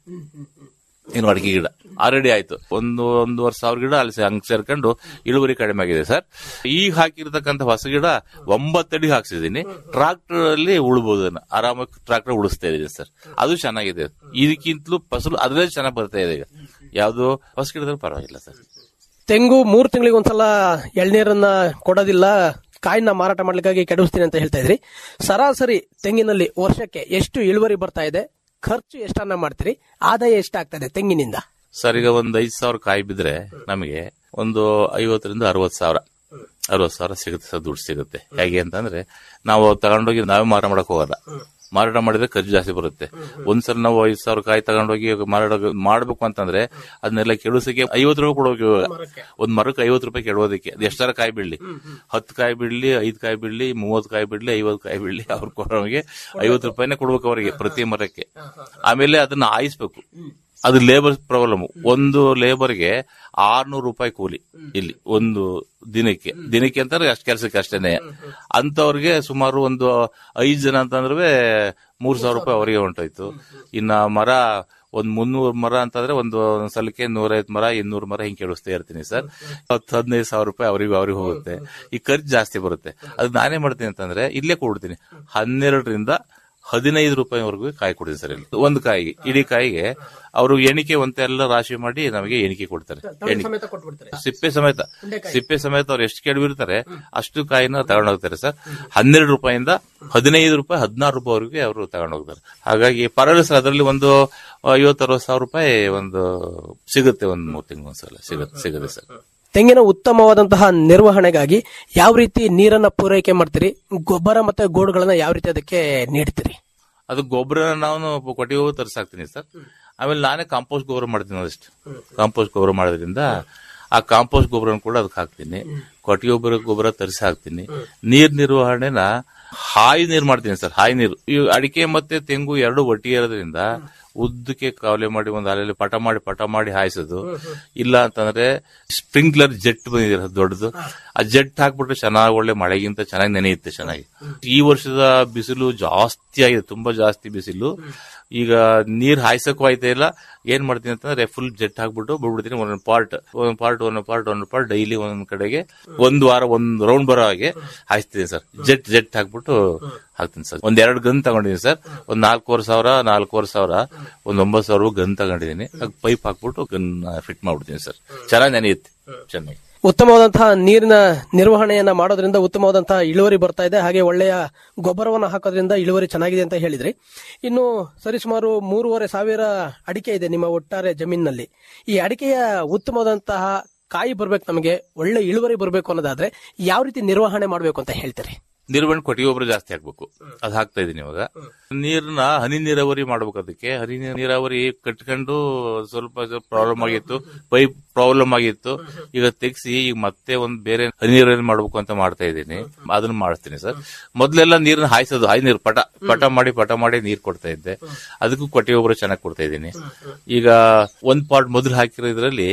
ಏನು ಅಡಿಕೆ ಗಿಡ ಆಲ್ರೆಡಿ ಆಯ್ತು ಒಂದು ಒಂದೂವರೆ ಸಾವಿರ ಗಿಡ ಅಲ್ಲಿ ಸೇ- ಹಂಗ್ ಸೇರ್ಕೊಂಡು ಇಳುವರಿ ಕಡಿಮೆ ಆಗಿದೆ ಸರ್ ಈಗ ಹಾಕಿರ್ತಕ್ಕಂಥ ಹೊಸ ಗಿಡ ಒಂಬತ್ತಡಿ ಹಾಕ್ಸಿದೀನಿ ಟ್ರಾಕ್ಟರ್ ಅಲ್ಲಿ ಉಳ್ಬೋದು ಅದನ್ನ. ಆರಾಮಾಗಿ ಟ್ರಾಕ್ಟರ್ ಉಳಿಸ್ತಾ ಇದೀನಿ ಸರ್ ಅದು ಚೆನ್ನಾಗಿದೆ ಇದಕ್ಕಿಂತಲೂ ಫಸಲು ಅದ್ರೇ ಚೆನ್ನಾಗಿ ಬರ್ತಾ ಇದೆ ಈಗ ಯಾವ್ದು ಹೊಸ ಗಿಡದಲ್ಲಿ ಪರವಾಗಿಲ್ಲ ಸರ್ ತೆಂಗು ಮೂರು ತಿಂಗಳಿಗೆ ಒಂದ್ಸಲ ಎಳ್ನೀರನ್ನ ಕೊಡೋದಿಲ್ಲ ಕಾಯಿನ ಮಾರಾಟ ಮಾಡ್ಲಿಕ್ಕಾಗಿ ಕೆಡಿಸ್ತೀನಿ ಅಂತ ಹೇಳ್ತಾ ಇದ್ರಿ ಸರಾಸರಿ ತೆಂಗಿನಲ್ಲಿ ವರ್ಷಕ್ಕೆ ಎಷ್ಟು ಇಳುವರಿ ಬರ್ತಾ ಇದೆ ಖರ್ಚು ಎಷ್ಟನ್ನ ಮಾಡ್ತೀರಿ ಆದಾಯ ಎಷ್ಟಾಗ್ತದೆ ತೆಂಗಿನಿಂದ ಸರ್ ಈಗ ಒಂದ್ ಐದ್ ಸಾವಿರ ಕಾಯಿ ಬಿದ್ರೆ ನಮಗೆ ಒಂದು ಐವತ್ತರಿಂದ ಅರವತ್ ಸಾವಿರ ಅರವತ್ ಸಾವಿರ ಸಿಗುತ್ತೆ ಸರ್ ದುಡ್ಡು ಸಿಗುತ್ತೆ ಹೇಗೆ ಅಂತಂದ್ರೆ ನಾವು ತಗೊಂಡೋಗಿ ನಾವೇ ಮಾರಾಟ ಮಾಡಕ್ ಹೋಗಲ್ಲ ಮಾರಾಟ ಮಾಡಿದ್ರೆ ಖರ್ಚು ಜಾಸ್ತಿ ಬರುತ್ತೆ ಒಂದ್ಸಲ ನಾವು ಐದ್ ಸಾವಿರ ಕಾಯಿ ತಗೊಂಡೋಗಿ ಮಾರಾಟ ಮಾಡ್ಬೇಕು ಅಂತಂದ್ರೆ ಅದನ್ನೆಲ್ಲ ಕೆಡಿಸಕ್ಕೆ ಐವತ್ತು ರೂಪಾಯಿ ಕೊಡೋಕೆ ಇವಾಗ ಒಂದ್ ಮರಕ್ಕೆ ಐವತ್ತು ರೂಪಾಯಿ ಕೆಡೋದಕ್ಕೆ ಅದು ಎಷ್ಟಾರ ಕಾಯಿ ಬಿಡ್ಲಿ ಹತ್ತು ಕಾಯಿ ಬಿಡ್ಲಿ ಐದ್ ಕಾಯಿ ಬಿಡ್ಲಿ ಮೂವತ್ತು ಕಾಯಿ ಬಿಡ್ಲಿ ಐವತ್ತು ಕಾಯಿ ಬಿಡ್ಲಿ ಅವ್ರ ಕೊಡೋರಿಗೆ ಐವತ್ತು ರೂಪಾಯಿನೇ ಕೊಡ್ಬೇಕು ಅವರಿಗೆ ಪ್ರತಿ ಮರಕ್ಕೆ ಆಮೇಲೆ ಅದನ್ನ ಆಯಿಸ್ಬೇಕು ಅದು ಲೇಬರ್ ಪ್ರಾಬ್ಲಮ್ ಒಂದು ಲೇಬರ್ಗೆ ಆರ್ನೂರು ರೂಪಾಯಿ ಕೂಲಿ ಇಲ್ಲಿ ಒಂದು ದಿನಕ್ಕೆ ದಿನಕ್ಕೆ ಅಂತಂದ್ರೆ ಅಷ್ಟು ಕೆಲಸಕ್ಕೆ ಅಷ್ಟೇನೆ ಅಂತವ್ರಿಗೆ ಸುಮಾರು ಒಂದು ಐದು ಜನ ಅಂತಂದ್ರೆ ಮೂರ್ ಸಾವಿರ ರೂಪಾಯಿ ಅವರಿಗೆ ಹೊಂಟೋಯ್ತು ಇನ್ನ ಮರ ಒಂದ್ ಮುನ್ನೂರು ಮರ ಅಂತಂದ್ರೆ ಒಂದು ಒಂದ್ ಸಲಕ್ಕೆ ನೂರೈವತ್ತು ಮರ ಇನ್ನೂರು ಮರ ಹಿಂಗ್ ಕೇಳಿಸ್ತಾ ಇರ್ತೀನಿ ಸರ್ ಹತ್ತು ಹದಿನೈದು ಸಾವಿರ ರೂಪಾಯಿ ಅವ್ರಿಗೆ ಅವ್ರಿಗೆ ಹೋಗುತ್ತೆ ಈ ಖರ್ಚು ಜಾಸ್ತಿ ಬರುತ್ತೆ ಅದು ನಾನೇ ಮಾಡ್ತೀನಿ ಅಂತಂದ್ರೆ ಇಲ್ಲೇ ಕೊಡ್ತೀನಿ ಹನ್ನೆರಡರಿಂದ ಹದಿನೈದು ರೂಪಾಯಿವರೆಗೂ ಕಾಯಿ ಕೊಡ್ತೀನಿ ಸರ್ ಇಲ್ಲಿ ಒಂದು ಕಾಯಿಗೆ ಇಡೀ ಕಾಯಿಗೆ ಅವರು ಎಣಿಕೆ ಒಂತ ಎಲ್ಲ ರಾಶಿ ಮಾಡಿ ನಮಗೆ ಎಣಿಕೆ ಕೊಡ್ತಾರೆ ಎಣಿಕೆ ಸಿಪ್ಪೆ ಸಮೇತ ಸಿಪ್ಪೆ ಸಮೇತ ಅವ್ರು ಎಷ್ಟು ಕೆಡವಿರ್ತಾರೆ ಅಷ್ಟು ಕಾಯಿನ ತಗೊಂಡೋಗ್ತಾರೆ ಸರ್ ಹನ್ನೆರಡು ರೂಪಾಯಿಂದ ಹದಿನೈದು ರೂಪಾಯಿ ಹದಿನಾರು ರೂಪಾಯಿವರೆಗೆ ಅವರು ತಗೊಂಡೋಗ್ತಾರೆ ಹಾಗಾಗಿ ಪರವಾಗಿಲ್ಲ ಸರ್ ಅದರಲ್ಲಿ ಒಂದು ಐವತ್ತು ಅರವತ್ತು ಸಾವಿರ ರೂಪಾಯಿ ಒಂದು ಸಿಗುತ್ತೆ ಒಂದು ಮೂರು ತಿಂಗಳು ಒಂದ್ಸಲ ಸಿಗುತ್ತೆ ಸಿಗುತ್ತೆ ಸರ್ ತೆಂಗಿನ ಉತ್ತಮವಾದಂತಹ ನಿರ್ವಹಣೆಗಾಗಿ ಯಾವ ರೀತಿ ನೀರನ್ನ ಪೂರೈಕೆ ಮಾಡ್ತೀರಿ ಗೊಬ್ಬರ ಮತ್ತೆ ಗೋಡುಗಳನ್ನ ಯಾವ ರೀತಿ ಅದಕ್ಕೆ ನೀಡ್ತೀರಿ ಅದು ಗೊಬ್ಬರ ನಾನು ಕೊಟ್ಟಿಗೆ ಹೋಗಿ ತರಿಸಾಕ್ತೀನಿ ಸರ್ ಆಮೇಲೆ ನಾನೇ ಕಾಂಪೋಸ್ಟ್ ಗೊಬ್ಬರ ಮಾಡ್ತೀನಿ ಅದಷ್ಟು ಕಾಂಪೋಸ್ಟ್ ಗೊಬ್ಬರ ಮಾಡೋದ್ರಿಂದ ಆ ಕಾಂಪೋಸ್ಟ್ ಗೊಬ್ಬರ ಕೂಡ ಅದಕ್ಕೆ ಹಾಕ್ತೀನಿ ಕೊಟ್ಟಿಗೆ ಗೊಬ್ಬರ ಗೊಬ್ಬರ ತರಿಸಿ ಹಾಕ್ತೀನಿ ನೀರ್ ನಿರ್ವಹಣೆನ ಹಾಯಿ ನೀರು ಮಾಡ್ತೀನಿ ಸರ್ ಹಾಯಿ ನೀರು ಈ ಅಡಿಕೆ ಮತ್ತೆ ತೆಂಗು ಎರಡು ಒಟ್ಟಿಗೆ ಇರೋದ್ರಿಂದ ಉದ್ದಕ್ಕೆ ಕಾವಲೆ ಮಾಡಿ ಒಂದು ಅಲೆಯಲ್ಲಿ ಪಟ ಮಾಡಿ ಪಟ ಮಾಡಿ ಹಾಯಿಸೋದು ಇಲ್ಲ ಅಂತಂದ್ರೆ ಸ್ಪ್ರಿಂಕ್ಲರ್ ಜೆಟ್ ಬಂದಿದೆ ದೊಡ್ಡದು ಆ ಜೆಟ್ ಹಾಕ್ಬಿಟ್ರೆ ಚೆನ್ನಾಗಿ ಒಳ್ಳೆ ಮಳೆಗಿಂತ ಚೆನ್ನಾಗಿ ನೆನೆಯುತ್ತೆ ಚೆನ್ನಾಗಿ ಈ ವರ್ಷದ ಬಿಸಿಲು ಜಾಸ್ತಿ ಆಗಿದೆ ತುಂಬಾ ಜಾಸ್ತಿ ಬಿಸಿಲು ಈಗ ನೀರ್ ಹಾಯ್ಸಕ್ಕೂ ಆಯ್ತಾ ಇಲ್ಲ ಏನ್ ಮಾಡ್ತೀನಿ ಅಂತಂದ್ರೆ ಫುಲ್ ಜೆಟ್ ಹಾಕ್ಬಿಟ್ಟು ಬಿಡ್ಬಿಡ್ತೀನಿ ಒಂದೊಂದು ಪಾರ್ಟ್ ಒಂದೊಂದು ಪಾರ್ಟ್ ಒಂದೊಂದು ಪಾರ್ಟ್ ಒಂದೊಂದು ಪಾರ್ಟ್ ಡೈಲಿ ಒಂದೊಂದ್ ಕಡೆಗೆ ಒಂದ್ ವಾರ ಒಂದ್ ರೌಂಡ್ ಬರೋ ಹಾಗೆ ಹಾಯಿಸ್ತೀನಿ ಸರ್ ಜೆಟ್ ಜೆಟ್ ಹಾಕ್ಬಿಟ್ಟು ಹಾಕ್ತೀನಿ ಸರ್ ಒಂದ್ ಎರಡು ಗನ್ ತಗೊಂಡಿದ್ದೀನಿ ಸರ್ ಒಂದ್ ನಾಲ್ಕೂವರೆ ಸಾವಿರ ನಾಲ್ಕೂವರೆ ಸಾವಿರ ಒಂದ್ ಒಂಬತ್ತು ಸಾವಿರ ಗನ್ ತಗೊಂಡಿದ್ದೀನಿ ಪೈಪ್ ಹಾಕ್ಬಿಟ್ಟು ಗನ್ ಫಿಟ್ ಮಾಡ್ಬಿಡ್ತೀನಿ ಸರ್ ಚೆನ್ನಾಗಿ ನೆನೆಯುತ್ತೆ ಚೆನ್ನಾಗಿ ಉತ್ತಮವಾದಂತಹ ನೀರಿನ ನಿರ್ವಹಣೆಯನ್ನ ಮಾಡೋದ್ರಿಂದ ಉತ್ತಮವಾದಂತಹ ಇಳುವರಿ ಬರ್ತಾ ಇದೆ ಹಾಗೆ ಒಳ್ಳೆಯ ಗೊಬ್ಬರವನ್ನು ಹಾಕೋದ್ರಿಂದ ಇಳುವರಿ ಚೆನ್ನಾಗಿದೆ ಅಂತ ಹೇಳಿದ್ರಿ ಇನ್ನು ಸರಿಸುಮಾರು ಮೂರುವರೆ ಸಾವಿರ ಅಡಿಕೆ ಇದೆ ನಿಮ್ಮ ಒಟ್ಟಾರೆ ಜಮೀನಿನಲ್ಲಿ ಈ ಅಡಿಕೆಯ ಉತ್ತಮವಾದಂತಹ ಕಾಯಿ ಬರ್ಬೇಕು ನಮಗೆ ಒಳ್ಳೆ ಇಳುವರಿ ಬರಬೇಕು ಅನ್ನೋದಾದ್ರೆ ಯಾವ ರೀತಿ ನಿರ್ವಹಣೆ ಮಾಡಬೇಕು ಅಂತ ಹೇಳ್ತೀರಿ ನಿರ್ವಹಣೆ ಕೊಟ್ಟಿಗೆ ಗೊಬ್ಬರ ಜಾಸ್ತಿ ಹಾಕ್ಬೇಕು ಅದು ಹಾಕ್ತಾ ಇದೀನಿ ಇವಾಗ ನೀರ್ನ ಹನಿ ನೀರಾವರಿ ಮಾಡ್ಬೇಕು ಅದಕ್ಕೆ ಹನಿ ನೀರಾವರಿ ಕಟ್ಕೊಂಡು ಸ್ವಲ್ಪ ಪ್ರಾಬ್ಲಮ್ ಆಗಿತ್ತು ಪೈಪ್ ಪ್ರಾಬ್ಲಮ್ ಆಗಿತ್ತು ಈಗ ತೆಗ್ಸಿ ಈಗ ಮತ್ತೆ ಒಂದ್ ಬೇರೆ ಹನಿ ನೀರಾವರಿ ಮಾಡ್ಬೇಕು ಅಂತ ಮಾಡ್ತಾ ಇದ್ದೀನಿ ಅದನ್ನ ಮಾಡಿಸ್ತೀನಿ ಸರ್ ಮೊದ್ಲೆಲ್ಲ ನೀರನ್ನ ಹಾಯಿಸೋದು ಹೈ ನೀರು ಪಟ ಪಟ ಮಾಡಿ ಪಟ ಮಾಡಿ ನೀರ್ ಕೊಡ್ತಾ ಇದ್ದೆ ಅದಕ್ಕೂ ಕೊಟ್ಟಿಗೆ ಗೊಬ್ಬರ ಚೆನ್ನಾಗಿ ಕೊಡ್ತಾ ಇದ್ದೀನಿ ಈಗ ಒಂದ್ ಪಾಟ್ ಮೊದಲು ಹಾಕಿರೋದ್ರಲ್ಲಿ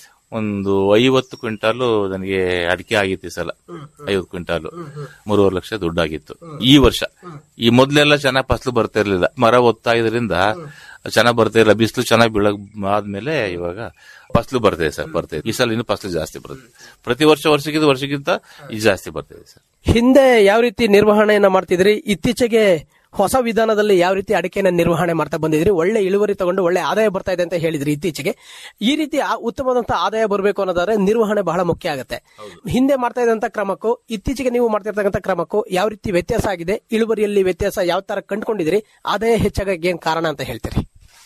ಒಂದು ಐವತ್ತು ಕ್ವಿಂಟಾಲು ನನಗೆ ಅಡಿಕೆ ಆಗಿತ್ತು ಈ ಸಲ ಐವತ್ತು ಕ್ವಿಂಟಾಲು ಮೂರುವರೆ ಲಕ್ಷ ದುಡ್ಡಾಗಿತ್ತು ಈ ವರ್ಷ ಈ ಮೊದ್ಲೆಲ್ಲ ಚೆನ್ನಾಗಿ ಫಸಲು ಬರ್ತಾ ಇರ್ಲಿಲ್ಲ ಮರ ಒತ್ತಾ ಇದರಿಂದ ಚೆನ್ನಾಗಿ ಬರ್ತಾ ಇಲ್ಲ ಬಿಸಿಲು ಚೆನ್ನಾಗಿ ಬೀಳಕ್ ಆದ್ಮೇಲೆ ಇವಾಗ ಫಸಲು ಬರ್ತಾ ಇದೆ ಸರ್ ಬರ್ತಾ ಇದೆ ಈ ಸಲ ಇನ್ನು ಫಸಲು ಜಾಸ್ತಿ ಬರುತ್ತೆ ಪ್ರತಿ ವರ್ಷ ವರ್ಷಕ್ಕಿಂತ ವರ್ಷಕ್ಕಿಂತ ಇದು ಜಾಸ್ತಿ ಬರ್ತಾ ಇದೆ ಸರ್ ಹಿಂದೆ ಯಾವ ರೀತಿ ನಿರ್ವಹಣೆಯನ್ನ ಮಾಡ್ತಿದ್ರಿ ಇತ್ತೀಚೆಗೆ ಹೊಸ ವಿಧಾನದಲ್ಲಿ ಯಾವ ರೀತಿ ಅಡಿಕೆನ ನಿರ್ವಹಣೆ ಮಾಡ್ತಾ ಬಂದಿದ್ರಿ ಒಳ್ಳೆ ಇಳುವರಿ ತಗೊಂಡು ಒಳ್ಳೆ ಆದಾಯ ಬರ್ತಾ ಇದೆ ಅಂತ ಹೇಳಿದ್ರಿ ಇತ್ತೀಚೆಗೆ ಈ ರೀತಿ ಆ ಉತ್ತಮವಾದಂತಹ ಆದಾಯ ಬರಬೇಕು ಅನ್ನೋದಾದ್ರೆ ನಿರ್ವಹಣೆ ಬಹಳ ಮುಖ್ಯ ಆಗುತ್ತೆ ಹಿಂದೆ ಮಾಡ್ತಾ ಇದ್ದಂತ ಕ್ರಮಕ್ಕೂ ಇತ್ತೀಚೆಗೆ ನೀವು ಮಾಡ್ತಿರ್ತಕ್ಕಂಥ ಕ್ರಮಕ್ಕೂ ಯಾವ ರೀತಿ ವ್ಯತ್ಯಾಸ ಆಗಿದೆ ಇಳುವರಿಯಲ್ಲಿ ವ್ಯತ್ಯಾಸ ಯಾವ ತರ ಕಂಡುಕೊಂಡಿದ್ರಿ ಆದಾಯ ಹೆಚ್ಚಾಗಕ್ಕೆ ಏನ್ ಕಾರಣ ಅಂತ ಹೇಳ್ತೀರಿ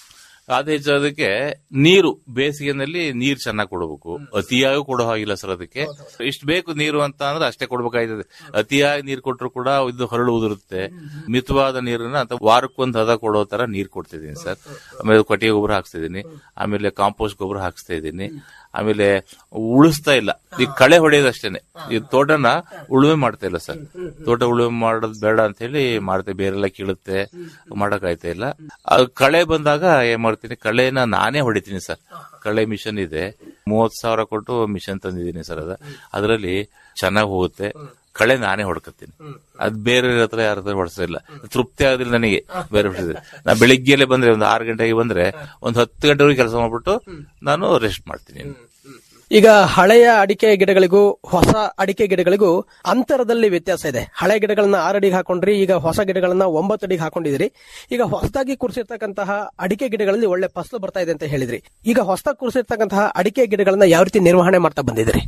ಅದು ಹೆಚ್ಚೋದಕ್ಕೆ ನೀರು ಬೇಸಿಗೆನಲ್ಲಿ ನೀರು ಚೆನ್ನಾಗಿ ಕೊಡಬೇಕು ಅತಿಯಾಗಿ ಕೊಡೋ ಹಾಗಿಲ್ಲ ಸರ್ ಅದಕ್ಕೆ ಇಷ್ಟು ಬೇಕು ನೀರು ಅಂತ ಅಂದ್ರೆ ಅಷ್ಟೇ ಕೊಡ್ಬೇಕಾಯ್ತದೆ ಅತಿಯಾಗಿ ನೀರು ಕೊಟ್ಟರು ಕೂಡ ಇದು ಹರಳು ಉದುರುತ್ತೆ ಮಿತವಾದ ನೀರನ್ನ ಅಂತ ವಾರಕ್ಕೊಂದು ಹದ ಕೊಡೋ ತರ ನೀರು ಕೊಡ್ತಿದ್ದೀನಿ ಸರ್ ಆಮೇಲೆ ಕೊಟ್ಟಿಗೆ ಗೊಬ್ಬರ ಹಾಕ್ಸ್ತಿದ್ದೀನಿ ಆಮೇಲೆ ಕಾಂಪೋಸ್ಟ್ ಗೊಬ್ಬರ ಹಾಕ್ಸ್ತಾ ಇದ್ದೀನಿ ಆಮೇಲೆ ಉಳಿಸ್ತಾ ಇಲ್ಲ ಈಗ ಕಳೆ ಹೊಡೆಯೋದಷ್ಟೇನೆ ಈ ತೋಟನ ಉಳುಮೆ ಮಾಡ್ತಾ ಇಲ್ಲ ಸರ್ ತೋಟ ಉಳುಮೆ ಮಾಡೋದು ಬೇಡ ಅಂತ ಹೇಳಿ ಮಾಡ್ತೇವೆ ಬೇರೆಲ್ಲ ಕೀಳುತ್ತೆ ಮಾಡಕ್ ಆಯ್ತಾ ಇಲ್ಲ ಅದು ಕಳೆ ಬಂದಾಗ ಏನ್ ಮಾಡ್ತೀನಿ ಕಳೆನ ನಾನೇ ಹೊಡಿತೀನಿ ಸರ್ ಕಳೆ ಮಿಷನ್ ಇದೆ ಮೂವತ್ ಸಾವಿರ ಕೊಟ್ಟು ಮಿಷನ್ ತಂದಿದ್ದೀನಿ ಸರ್ ಅದ ಅದರಲ್ಲಿ ಚೆನ್ನಾಗಿ ಹೋಗುತ್ತೆ ಕಳೆ ನಾನೇ ಹೊಡ್ಕತ್ತೀನಿ ಅದ್ ಬೇರೆ ಹತ್ರ ಯಾರ ಹತ್ರ ಹೊಡ್ಸೋದಿಲ್ಲ ತೃಪ್ತಿ ಆಗೋದಿಲ್ಲ ನನಗೆ ಬೇರೆ ಹೊಡ್ಸಿದ್ರೆ ನಾ ಬೆಳಿಗ್ಗೆಲೆ ಬಂದ್ರೆ ಒಂದು ಆರು ಗಂಟೆಗೆ ಬಂದ್ರೆ ಒಂದು ಹತ್ತು ಗಂಟೆವರೆಗೆ ಕೆಲಸ ಮಾಡ್ಬಿಟ್ಟು ನಾನು ರೆಸ್ಟ್ ಮಾಡ್ತೀನಿ ಈಗ ಹಳೆಯ ಅಡಿಕೆ ಗಿಡಗಳಿಗೂ ಹೊಸ ಅಡಿಕೆ ಗಿಡಗಳಿಗೂ ಅಂತರದಲ್ಲಿ ವ್ಯತ್ಯಾಸ ಇದೆ ಹಳೆ ಗಿಡಗಳನ್ನ ಆರು ಅಡಿಗೆ ಹಾಕೊಂಡ್ರಿ ಈಗ ಹೊಸ ಗಿಡಗಳನ್ನ ಒಂಬತ್ತು ಅಡಿಗೆ ಹಾಕೊಂಡಿದ್ರಿ ಈಗ ಹೊಸದಾಗಿ ಕುರ್ಸಿರ್ತಕ್ಕಂತಹ ಅಡಿಕೆ ಗಿಡಗಳಲ್ಲಿ ಒಳ್ಳೆ ಫಸಲು ಬರ್ತಾ ಇದೆ ಅಂತ ಹೇಳಿದ್ರಿ ಈಗ ಹೊಸದಾಗಿ ಕುರ್ಸಿರ್ತಕ್ಕಂತಹ ಅಡಿಕೆ ಗಿಡಗಳನ್ನ ಯಾವ ರೀತಿ ನಿರ್ವಹಣೆ ಮಾಡ್ತಾ ಬಂದಿದ್ರಿ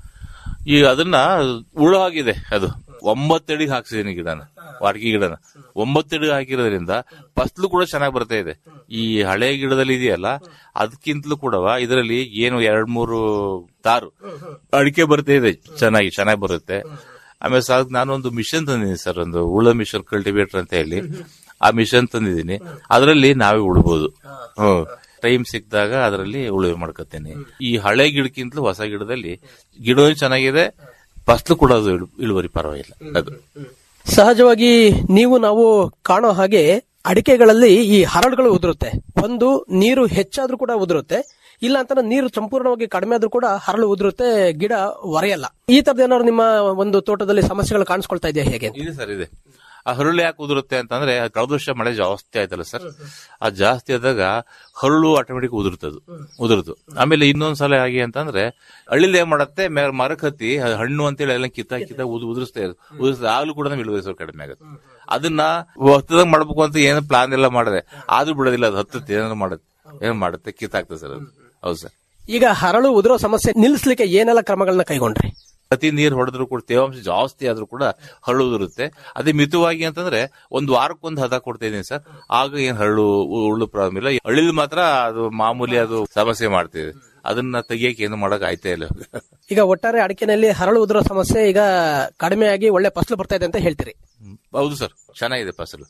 ಈಗ ಅದನ್ನ ಉಳು ಆಗಿದೆ ಅದು ಒಂಬತ್ತಡಿಗೆ ಹಾಕ್ಸಿದೀನಿ ಗಿಡನ ವಾಟಕಿ ಗಿಡನ ಒಂಬತ್ತಡಿಗೆ ಹಾಕಿರೋದ್ರಿಂದ ಫಸ್ಲು ಕೂಡ ಚೆನ್ನಾಗಿ ಬರ್ತಾ ಇದೆ ಈ ಹಳೆ ಗಿಡದಲ್ಲಿ ಇದೆಯಲ್ಲ ಅದಕ್ಕಿಂತಲೂ ಕೂಡ ಇದರಲ್ಲಿ ಏನು ಎರಡ್ ಮೂರು ತಾರು ಅಡಿಕೆ ಬರ್ತಾ ಇದೆ ಚೆನ್ನಾಗಿ ಚೆನ್ನಾಗಿ ಬರುತ್ತೆ ಆಮೇಲೆ ಸಾಕ್ ನಾನೊಂದು ಮಿಷನ್ ತಂದಿದ್ದೀನಿ ಸರ್ ಒಂದು ಉಳ ಮಿಷನ್ ಕಲ್ಟಿವೇಟರ್ ಅಂತ ಹೇಳಿ ಆ ಮಿಷನ್ ತಂದಿದ್ದೀನಿ ಅದರಲ್ಲಿ ನಾವೇ ಉಳ್ಬೋದು ಹ್ಮ್ ಟೈಮ್ ಸಿಕ್ಕಿದಾಗ ಅದರಲ್ಲಿ ಉಳುಮೆ ಮಾಡ್ಕೊತೇನೆ ಈ ಹಳೆ ಗಿಡಕ್ಕಿಂತಲೂ ಹೊಸ ಗಿಡದಲ್ಲಿ ಗಿಡವೂ ಚೆನ್ನಾಗಿದೆ ಫಸ್ಲು ಕೂಡ ಅದು ಇಳು- ಇಳುವರಿ ಪರವಾಗಿಲ್ಲ ಅದು ಸಹಜವಾಗಿ ನೀವು ನಾವು ಕಾಣೋ ಹಾಗೆ ಅಡಿಕೆಗಳಲ್ಲಿ ಈ ಹರಳುಗಳು ಉದುರುತ್ತೆ ಒಂದು ನೀರು ಹೆಚ್ಚಾದ್ರೂ ಕೂಡ ಉದುರುತ್ತೆ ಇಲ್ಲ ಅಂತ ನೀರು ಸಂಪೂರ್ಣವಾಗಿ ಕಡಿಮೆ ಆದ್ರೂ ಕೂಡ ಹರಳು ಉದುರುತ್ತೆ ಗಿಡ ಒರೆಯಲ್ಲ ಈ ತರದ ಏನಾದ್ರು ನಿಮ್ಮ ಒಂದು ತೋಟದಲ್ಲಿ ಸಮಸ್ಯೆಗಳು ಕಾಣಿಸ್ಕೊಳ್ತಾ ಇದೆಯಾ ಹೇಗೆ ಇದೆ ಸರ್ ಇದೆ ಆ ಹರಳು ಯಾಕೆ ಉದುರುತ್ತೆ ಅಂತಂದ್ರೆ ಆ ಕಳೆದ ವರ್ಷ ಮಳೆ ಜಾಸ್ತಿ ಆಯ್ತಲ್ಲ ಸರ್ ಆ ಜಾಸ್ತಿ ಆದಾಗ ಹರಳು ಆಟೋಮೆಟಿಕ್ ಉದುರ್ತದು ಉದುರುದು ಆಮೇಲೆ ಇನ್ನೊಂದ್ಸಲ ಹಾಗೆ ಅಂತಂದ್ರೆ ಹಳ್ಳಿಲಿ ಏನ್ ಮಾಡತ್ತೆ ಮೇ- ಮರಕ್ ಹತ್ತಿ ಆ ಹಣ್ಣು ಅಂತೇಳಿ ಎಲ್ಲ ಕಿತ್ತ ಕಿತ್ತ ಉದ್ ಉದುರಿಸ್ತಾ ಇರೋದು ಉದುರಿಸ್ತಾ ಆಗ್ಲೂ ಕೂಡ ನಮ್ಗೆ ಇಳುವರಿ ಸ್ವಲ್ಪ ಕಡಿಮೆ ಆಗುತ್ತೆ ಅದನ್ನ ಹೊತ್ತದಾಗ ಮಾಡ್ಬೇಕು ಅಂತ ಏನು ಪ್ಲಾನ್ ಎಲ್ಲ ಮಾಡಿದೆ ಆದ್ರೂ ಬಿಡೋದಿಲ್ಲ ಅದು ಹತ್ತತ್ತೆ ಏನಾದ್ರು ಮಾಡುತ್ತೆ ಏನ್ ಮಾಡುತ್ತೆ ಕಿತ್ತಾಗ್ತದೆ ಸರ್ ಅದು ಹೌದು ಸರ್ ಈಗ ಹರಳು ಉದುರೋ ಸಮಸ್ಯೆ ನಿಲ್ಲಿಸ್ಲಿಕ್ಕೆ ಏನೆಲ್ಲ ಕ್ರಮಗಳನ್ನ ಕೈಗೊಂಡ್ರಿ ಅತಿ ನೀರು ಹೊಡೆದ್ರು ಕೂಡ ತೇವಾಂಶ ಜಾಸ್ತಿ ಆದ್ರೂ ಕೂಡ ಹರಳು ಉದುರುತ್ತೆ ಅದೇ ಮಿತವಾಗಿ ಅಂತಂದ್ರೆ ಒಂದು ವಾರಕ್ಕೊಂದು ಹದ ಕೊಡ್ತಾ ಇದೀನಿ ಸರ್ ಆಗ ಏನ್ ಹರಳು ಉ- ಉಳ್ಳು ಪ್ರಾಬ್ಲಮ್ ಇಲ್ಲ ಹಳ್ಳಿಲಿ ಮಾತ್ರ ಅದು ಮಾಮೂಲಿ ಅದು ಸಮಸ್ಯೆ ಮಾಡ್ತಿದೆ ಅದನ್ನ ತೆಗಿಯಕ್ಕೆ ಏನು ಮಾಡಕ್ ಆಯ್ತಾ ಇಲ್ಲ ಇವಾಗ. ಈಗ ಒಟ್ಟಾರೆ ಅಡಿಕೆನಲ್ಲಿ ಹರಳು ಉದುರೋ ಸಮಸ್ಯೆ ಈಗ ಕಡಿಮೆಯಾಗಿ ಒಳ್ಳೆ ಫಸಲು ಬರ್ತಾ ಇದೆ ಅಂತ ಹೇಳ್ತೀರಿ ಹ್ಮ್. ಹೌದು ಸರ್ ಚೆನ್ನಾಗಿದೆ ಫಸಲು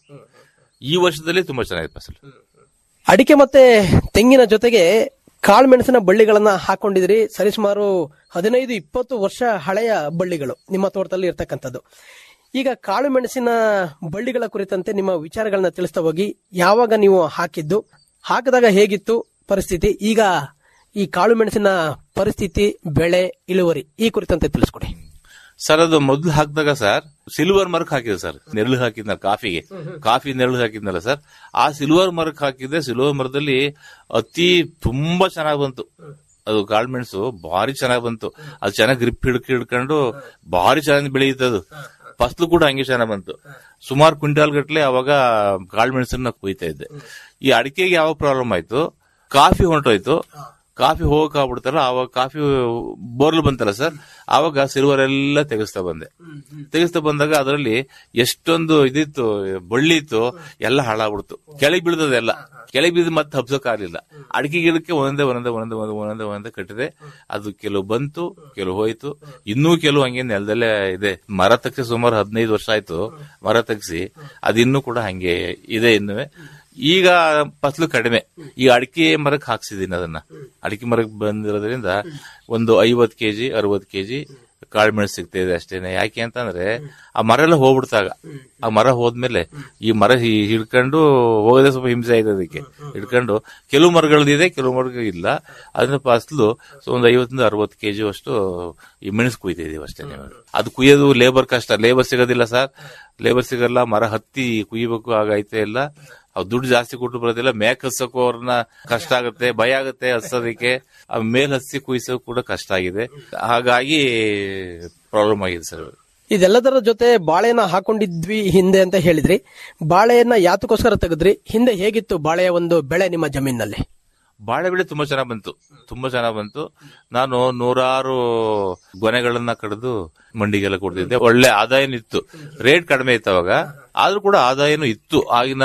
ಈ ವರ್ಷದಲ್ಲಿ ತುಂಬಾ ಚೆನ್ನಾಗಿದೆ ಫಸಲು ಅಡಿಕೆ ಮತ್ತೆ ತೆಂಗಿನ ಜೊತೆಗೆ ಕಾಳುಮೆಣಸಿನ ಬಳ್ಳಿಗಳನ್ನ ಹಾಕೊಂಡಿದ್ರಿ ಸರಿಸುಮಾರು ಹದಿನೈದು ಇಪ್ಪತ್ತು ವರ್ಷ ಹಳೆಯ ಬಳ್ಳಿಗಳು ನಿಮ್ಮ ತೋಟದಲ್ಲಿ ಇರ್ತಕ್ಕಂಥದ್ದು ಈಗ ಕಾಳು ಮೆಣಸಿನ ಬಳ್ಳಿಗಳ ಕುರಿತಂತೆ ನಿಮ್ಮ ವಿಚಾರಗಳನ್ನ ತಿಳಿಸ್ತಾ ಹೋಗಿ ಯಾವಾಗ ನೀವು ಹಾಕಿದ್ದು ಹಾಕಿದಾಗ ಹೇಗಿತ್ತು ಪರಿಸ್ಥಿತಿ ಈಗ ಈ ಕಾಳು ಮೆಣಸಿನ ಪರಿಸ್ಥಿತಿ ಬೆಳೆ ಇಳುವರಿ ಈ ಕುರಿತಂತೆ ತಿಳಿಸ್ಕೊಡಿ ಸರ್ ಅದು ಮೊದ್ಲು ಹಾಕಿದಾಗ ಸರ್ ಸಿಲ್ವರ್ ಮರ್ಕ್ ಹಾಕಿದೆ ಸರ್ ನೆರಳು ಹಾಕಿದ್ನಲ್ಲ ಕಾಫಿಗೆ ಕಾಫಿ ನೆರಳು ಹಾಕಿದ್ನಲ್ಲ ಸರ್ ಆ ಸಿಲ್ವರ್ ಮರ್ಕ್ ಹಾಕಿದ್ದೆ ಸಿಲ್ವರ್ ಮರದಲ್ಲಿ ಅತಿ ತುಂಬಾ ಚೆನ್ನಾಗಿ ಬಂತು ಅದು ಕಾಳ್ಮೆಣಸು ಭಾರಿ ಚೆನ್ನಾಗಿ ಬಂತು ಅದು ಚೆನ್ನಾಗಿ ಗ್ರಿಪ್ ಹಿಡ್ಕ ಹಿಡ್ಕೊಂಡು ಭಾರಿ ಚೆನ್ನಾಗಿ ಬೆಳೆಯುತ್ತೆ ಅದು ಫಸ್ಲು ಕೂಡ ಹಂಗೆ ಚೆನ್ನಾಗಿ ಬಂತು ಸುಮಾರು ಕ್ವಿಂಟಾಲ್ ಗಟ್ಲೆ ಅವಾಗ ಕಾಳ್ಮೆಣಸನ್ನ ಕುಯ್ತಾ ಇದ್ದೆ ಈ ಅಡಿಕೆಗೆ ಯಾವ ಪ್ರಾಬ್ಲಮ್ ಆಯ್ತು ಕಾಫಿ ಹೊಂಟೋಯ್ತು ಕಾಫಿ ಹೋಗಕ್ ಆಗ್ಬಿಡ್ತಾರ ಅವಾಗ ಕಾಫಿ ಬೋರ್ಲ್ ಬಂತಲ್ಲ ಸರ್ ಆವಾಗ ಸಿಲ್ವರ್ ಎಲ್ಲ ತೆಗೆಸ್ತಾ ಬಂದೆ ತೆಗೆಸ್ತಾ ಬಂದಾಗ ಅದರಲ್ಲಿ ಎಷ್ಟೊಂದು ಇದಿತ್ತು ಬಳ್ಳಿ ಇತ್ತು ಎಲ್ಲ ಹಾಳಾಗ್ಬಿಡ್ತು ಕೆಳಗೆ ಬೀಳ್ದದೆಲ್ಲ ಕೆಳಗೆ ಬಿದ್ದು ಮತ್ತೆ ಹಬ್ಸಕ್ ಆಗ್ಲಿಲ್ಲ ಅಡಿಕೆ ಗಿಡಕ್ಕೆ ಒಂದೊಂದೇ ಒಂದೊಂದೇ ಒಂದೊಂದೇ ಒಂದೊಂದೇ ಒಂದೊಂದೇ ಒಂದೊಂದೇ ಕಟ್ಟಿದೆ ಅದು ಕೆಲವು ಬಂತು ಕೆಲವು ಹೋಯ್ತು ಇನ್ನೂ ಕೆಲವು ಹಂಗೆ ನೆಲದಲ್ಲೇ ಇದೆ ಮರ ತೆಗ್ಸಿ ಸುಮಾರು ಹದಿನೈದು ವರ್ಷ ಆಯ್ತು ಮರ ತೆಗ್ಸಿ ಅದಿನ್ನೂ ಕೂಡ ಹಂಗೆ ಇದೆ ಇನ್ನುವೆ ಈಗ ಫಸಲು ಕಡಿಮೆ ಈ ಅಡಿಕೆ ಮರಕ್ಕೆ ಹಾಕ್ಸಿದೀನಿ ಅದನ್ನ ಅಡಿಕೆ ಮರಕ್ಕೆ ಬಂದಿರೋದ್ರಿಂದ ಒಂದು ಐವತ್ ಕೆಜಿ ಅರವತ್ ಕೆಜಿ ಕಾಳುಮೆಣಸು ಸಿಗ್ತಾ ಇದೆ ಅಷ್ಟೇನೆ ಯಾಕೆ ಅಂತಂದ್ರೆ ಆ ಮರ ಎಲ್ಲ ಹೋಗ್ಬಿಡ್ತಾಗ ಆ ಮರ ಹೋದ್ಮೇಲೆ ಈ ಮರ ಹಿ- ಹಿಡ್ಕೊಂಡು ಹೋಗೋದೇ ಸ್ವಲ್ಪ ಹಿಂಸೆ ಆಯ್ತು ಅದಕ್ಕೆ ಹಿಡ್ಕೊಂಡು ಕೆಲವು ಮರಗಳದಿದೆ ಕೆಲವು ಮರಗಳು ಇಲ್ಲ ಅದನ್ನ ಫಸಲು ಸೊ ಒಂದು ಐವತ್ತರಿಂದ ಅರವತ್ತು ಕೆಜಿ ಅಷ್ಟು ಈ ಮೆಣಸು ಕುಯ್ತಾ ಇದೀವಿ ಅಷ್ಟೇ ಅದು ಕುಯ್ಯೋದು ಲೇಬರ್ ಕಷ್ಟ ಲೇಬರ್ ಸಿಗೋದಿಲ್ಲ ಸರ್ ಲೇಬರ್ ಸಿಗಲ್ಲ ಮರ ಹತ್ತಿ ಕುಯ್ಬೇಕು ಆಗೈತೆ ಇಲ್ಲ ಅವ್ರು ದುಡ್ಡು ಜಾಸ್ತಿ ಕೊಟ್ಟು ಬರೋದಿಲ್ಲ ಮೇಕ್ ಹಚ್ಚಕ್ಕೂ ಅವ್ರನ್ನ ಕಷ್ಟ ಆಗುತ್ತೆ ಭಯ ಆಗುತ್ತೆ ಹಚ್ಚೋದಕ್ಕೆ ಆ ಮೇಲ್ ಹಚ್ಚಿ ಕುಯ್ಸೋದು ಕೂಡ ಕಷ್ಟ ಆಗಿದೆ ಹಾಗಾಗಿ ಪ್ರಾಬ್ಲಮ್ ಆಗಿದೆ ಸರ್ ಇದೆಲ್ಲದರ ಜೊತೆ ಬಾಳೆನ ಹಾಕೊಂಡಿದ್ವಿ ಹಿಂದೆ ಅಂತ ಹೇಳಿದ್ರಿ ಬಾಳೆಯನ್ನ ಯಾತಕ್ಕೋಸ್ಕರ ತೆಗೆದ್ರಿ ಹಿಂದೆ ಹೇಗಿತ್ತು ಬಾಳೆಯ ಒಂದು ಬೆಳೆ ನಿಮ್ಮ ಜಮೀನಿನಲ್ಲಿ ಬಾಳೆ ಬೆಳೆ ತುಂಬಾ ಚೆನ್ನಾಗ್ ಬಂತು ತುಂಬಾ ಚೆನ್ನಾಗ್ ಬಂತು ನಾನು ನೂರಾರು ಗೊನೆಗಳನ್ನ ಕಡಿದು ಮಂಡಿಗೆಲ್ಲ ಕೊಡ್ತಿದ್ದೆ ಒಳ್ಳೆ ಆದಾಯನೂ ಇತ್ತು ರೇಟ್ ಕಡಿಮೆ ಇತ್ತು ಅವಾಗ ಆದ್ರೂ ಕೂಡ ಆದಾಯನೂ ಇತ್ತು ಆಗಿನ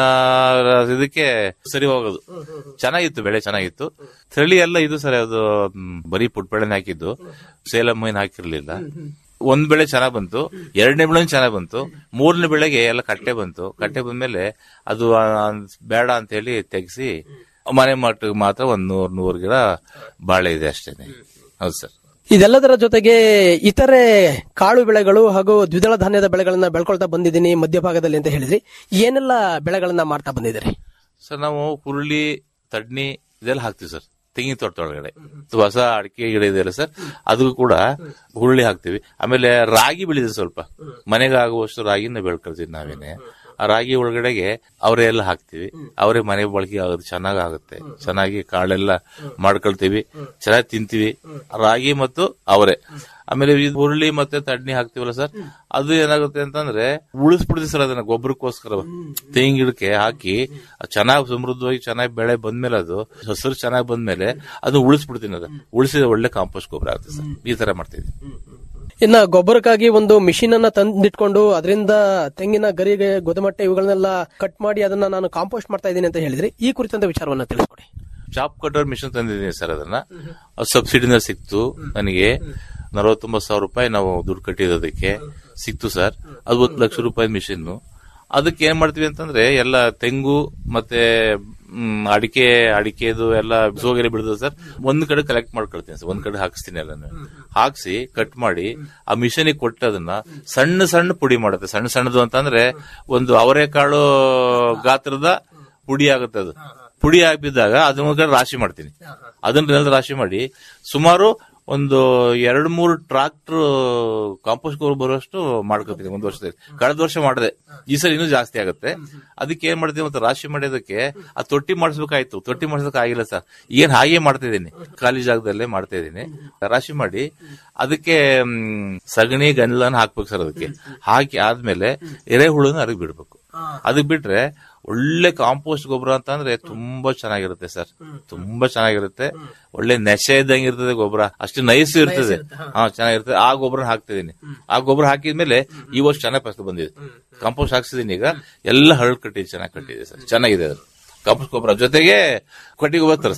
ಇದಕ್ಕೆ ಸರಿ ಹೋಗೋದು ಚೆನ್ನಾಗಿತ್ತು ಬೆಳೆ ಚೆನ್ನಾಗಿತ್ತು ತಳಿ ಎಲ್ಲ ಇದು ಸರ್ ಅದು ಮ್, ಬರೀ ಪುಟ್ಬೆಳೆನೆ ಹಾಕಿದ್ದು ಸೇಲಂ ಮೈನ್ ಹಾಕಿರ್ಲಿಲ್ಲ ಒಂದ್ ಬೆಳೆ ಚೆನ್ನಾಗ್ ಬಂತು ಎರಡನೇ ಬೆಳೆ ಚೆನ್ನಾಗ್ ಬಂತು ಮೂರನೇ ಬೆಳೆಗೆ ಎಲ್ಲ ಕಟ್ಟೆ ಬಂತು ಕಟ್ಟೆ ಬಂದ್ಮೇಲೆ ಅದು ಆ, ಬೇಡ ಅಂತ ಹೇಳಿ ತೆಗ್ಸಿ ಮನೆ ಮಟ್ಟಿಗೆ ಮಾತ್ರ ಒಂದ್ ನೂರ್ ನೂರ್ ಗಿಡ ಬಾಳೆ ಇದೆ ಅಷ್ಟೇನೆ ಹೌದು ಸರ್ ಇದೆಲ್ಲದರ ಜೊತೆಗೆ ಇತರೆ ಕಾಳು ಬೆಳೆಗಳು ಹಾಗೂ ದ್ವಿದಳ ಧಾನ್ಯದ ಬೆಳೆಗಳನ್ನ ಬೆಳ್ಕೊಳ್ತಾ ಬಂದಿದ್ದೀನಿ ಮಧ್ಯಭಾಗದಲ್ಲಿ ಅಂತ ಹೇಳಿದ್ರಿ ಏನೆಲ್ಲ ಬೆಳೆಗಳನ್ನ ಮಾಡ್ತಾ ಬಂದಿದ್ದೀರಿ ಸರ್ ನಾವು ಹುರುಳಿ ತಡ್ನಿ ಇದೆಲ್ಲ ಹಾಕ್ತಿವಿ ಸರ್ ತೆಂಗಿನ ತೋಟದೊಳಗಡೆ ಹೊಸ ಅಡಿಕೆ ಗಿಡ ಇದೆಯಲ್ಲ ಸರ್ ಅದು ಕೂಡ ಹುರುಳಿ ಹಾಕ್ತಿವಿ ಆಮೇಲೆ ರಾಗಿ ಬೆಳೆದಿದೆ ಸ್ವಲ್ಪ ಮನೆಗೆ ಆಗುವಷ್ಟು ರಾಗಿನ ಬೆಳ್ಕೊಳ್ತೀವಿ ನಾವೇನೆ ಆ ರಾಗಿ ಒಳಗಡೆಗೆ ಅವರೇ ಎಲ್ಲ ಹಾಕ್ತಿವಿ ಅವರೇ ಮನೆ ಬಳಕೆ ಆಗುತ್ತೆ ಚೆನ್ನಾಗ್ ಆಗುತ್ತೆ ಚೆನ್ನಾಗಿ ಕಾಳೆಲ್ಲ ಮಾಡ್ಕೊಳ್ತೀವಿ ಚೆನ್ನಾಗಿ ತಿಂತೀವಿ ರಾಗಿ ಮತ್ತು ಅವರೇ ಆಮೇಲೆ ಈ ಹುರುಳಿ ಮತ್ತೆ ತಡ್ನಿ ಹಾಕ್ತಿವಲ್ಲ ಸರ್ ಅದು ಏನಾಗುತ್ತೆ ಅಂತಂದ್ರೆ ಉಳಿಸ್ಬಿಡ್ತೀವಿ ಸರ್ ಅದನ್ನ ಗೊಬ್ಬರಕ್ಕೋಸ್ಕರ ತೆಂಗಿನ ಗಿಡಕ್ಕೆ ಹಾಕಿ ಚೆನ್ನಾಗಿ ಸಮೃದ್ಧವಾಗಿ ಚೆನ್ನಾಗಿ ಬೆಳೆ ಬಂದ್ಮೇಲೆ ಅದು ಹಸಿರು ಚೆನ್ನಾಗಿ ಬಂದ್ಮೇಲೆ ಅದು ಉಳಿಸ್ಬಿಡ್ತೀನಿ ಅದು ಉಳಿಸಿದ ಒಳ್ಳೆ ಕಾಂಪೋಸ್ಟ್ ಗೊಬ್ಬರ ಆಗುತ್ತೆ ಸರ್ ಈ ತರ ಮಾಡ್ತೀವಿ ಇನ್ನ ಗೊಬ್ಬರಕ್ಕಾಗಿ ಒಂದು ಮಿಷಿನ್ ಅನ್ನ ತಂದಿಟ್ಕೊಂಡು ಅದರಿಂದ ತೆಂಗಿನ ಗರಿಗೆ ಗೊದಮಟ್ಟೆ ಇವುಗಳನ್ನೆಲ್ಲ ಕಟ್ ಮಾಡಿ ಅದನ್ನ ನಾನು ಕಾಂಪೋಸ್ಟ್ ಮಾಡ್ತಾ ಇದ್ದೀನಿ ಅಂತ ಹೇಳಿದ್ರಿ ಈ ಕುರಿತಂತ ವಿಚಾರವನ್ನ ತಿಳಿಸ್ಕೊಡಿ ಚಾಪ್ ಕಟರ್ ಮಿಷನ್ ತಂದಿದ್ದೀನಿ ಸರ್ ಅದನ್ನ ಅದು ಸಬ್ಸಿಡಿನ ಸಿಕ್ತು ನನಗೆ ನಲವತ್ತೊಂಬತ್ತು ಸಾವಿರ ರೂಪಾಯಿ ನಾವು ದುಡ್ಡು ಕಟ್ಟಿರೋದಕ್ಕೆ ಸಿಕ್ತು ಸರ್ ಅರವತ್ತು ಲಕ್ಷ ರೂಪಾಯಿ ಮಿಷಿನ್ ಅದಕ್ಕೆ ಏನ್ ಮಾಡ್ತೀವಿ ಅಂತಂದ್ರೆ ಎಲ್ಲ ತೆಂಗು ಮತ್ತೆ ಮ್, ಅಡಿಕೆ ಅಡಿಕೆದು ಎಲ್ಲ ಸೋಗೆರೆ ಬಿಡ್ತದೆ ಸರ್ ಒಂದ್ ಕಡೆ ಕಲೆಕ್ಟ್ ಮಾಡ್ಕೊಳ್ತೀನಿ ಸರ್ ಒಂದ್ ಕಡೆ ಹಾಕಿಸ್ತೀನಿ ಎಲ್ಲಾನು ಹಾಕ್ಸಿ ಕಟ್ ಮಾಡಿ ಆ ಮಿಷನಿಗೆ ಕೊಟ್ಟು ಅದನ್ನ ಸಣ್ಣ ಸಣ್ಣ ಪುಡಿ ಮಾಡುತ್ತೆ ಸಣ್ಣ ಸಣ್ಣದು ಅಂತಂದ್ರೆ ಒಂದು ಅವರೆಕಾಳು ಗಾತ್ರದ ಪುಡಿ ಆಗುತ್ತೆ ಅದು ಪುಡಿ ಹಾಕಿದಾಗ ಅದನ್ನ ಒಂದ್ ಕಡೆ ರಾಶಿ ಮಾಡ್ತೀನಿ ಅದನ್ನ ನೆಲದ ರಾಶಿ ಮಾಡಿ ಸುಮಾರು ಒಂದು ಎರಡು ಮೂರು ಟ್ರಾಕ್ಟರ್ ಕಾಂಪೋಸ್ಟ್ ಗೊಬ್ಬರ ಬರುವಷ್ಟು ಮಾಡ್ಕೊತೀನಿ ಒಂದು ವರ್ಷದಲ್ಲಿ ಕಳೆದ ವರ್ಷ ಮಾಡಿದೆ ಈ ಸಲ ಇನ್ನೂ ಜಾಸ್ತಿ ಆಗುತ್ತೆ ಅದಕ್ಕೆ ಏನ್ ಮಾಡ್ತೀವಿ ಮತ್ತೆ ರಾಶಿ ಮಾಡೋದಕ್ಕೆ ಆ ತೊಟ್ಟಿ ಮಾಡಿಸ್ಬೇಕಾಯ್ತು ತೊಟ್ಟಿ ಮಾಡಿಸೋಕೆ ಆಗಿಲ್ಲ ಸರ್ ಏನ್ ಹಾಗೆ ಮಾಡ್ತಾ ಇದೀನಿ ಖಾಲಿ ಜಾಗದಲ್ಲೇ ಮಾಡ್ತಾ ಇದೀನಿ ರಾಶಿ ಮಾಡಿ ಅದಕ್ಕೆ ಮ್, ಸಗಣಿ ಗಂಜಲನ್ನ ಹಾಕ್ಬೇಕು ಸರ್ ಅದಕ್ಕೆ ಹಾಕಿ ಆದ್ಮೇಲೆ ಎರೆಹುಳನ ಅದಕ್ಕೆ ಬಿಡ್ಬೇಕು ಅದಕ್ಕೆ ಬಿಟ್ರೆ ಒಳ್ಳೆ ಕಾಂಪೋಸ್ಟ್ ಗೊಬ್ಬರ ಅಂತ ಅಂದ್ರೆ ತುಂಬಾ ಚೆನ್ನಾಗಿರುತ್ತೆ ಸರ್ ತುಂಬಾ ಚೆನ್ನಾಗಿರುತ್ತೆ ಒಳ್ಳೆ ನೆಶೆ ಇದ್ದಂಗೆ ಇರ್ತದೆ ಗೊಬ್ಬರ ಅಷ್ಟು ನೈಸ್ ಇರ್ತದೆ ಹಾ ಚೆನ್ನಾಗಿರ್ತದೆ ಆ ಗೊಬ್ಬರ ಹಾಕ್ತಿದೀನಿ ಆ ಗೊಬ್ಬರ ಹಾಕಿದ್ಮೇಲೆ ಈ ವರ್ಷ ಚೆನ್ನಾಗಿ ಫಸಲು ಬಂದಿದೆ ಕಾಂಪೋಸ್ಟ್ ಹಾಕ್ಸಿದೀನಿ ಈಗ ಎಲ್ಲ ಹರಳು ಕಟ್ಟಿದೆ ಚೆನ್ನಾಗಿ ಕಟ್ಟಿದೆ ಸರ್ ಚೆನ್ನಾಗಿದೆ ಅದು ಕಾಂಪೋಸ್ಟ್ ಗೊಬ್ಬರ ಜೊತೆಗೆ ಕೊಟ್ಟಿ ಗೊಬ್ಬರ ತರಿಸ್ತೀನಿ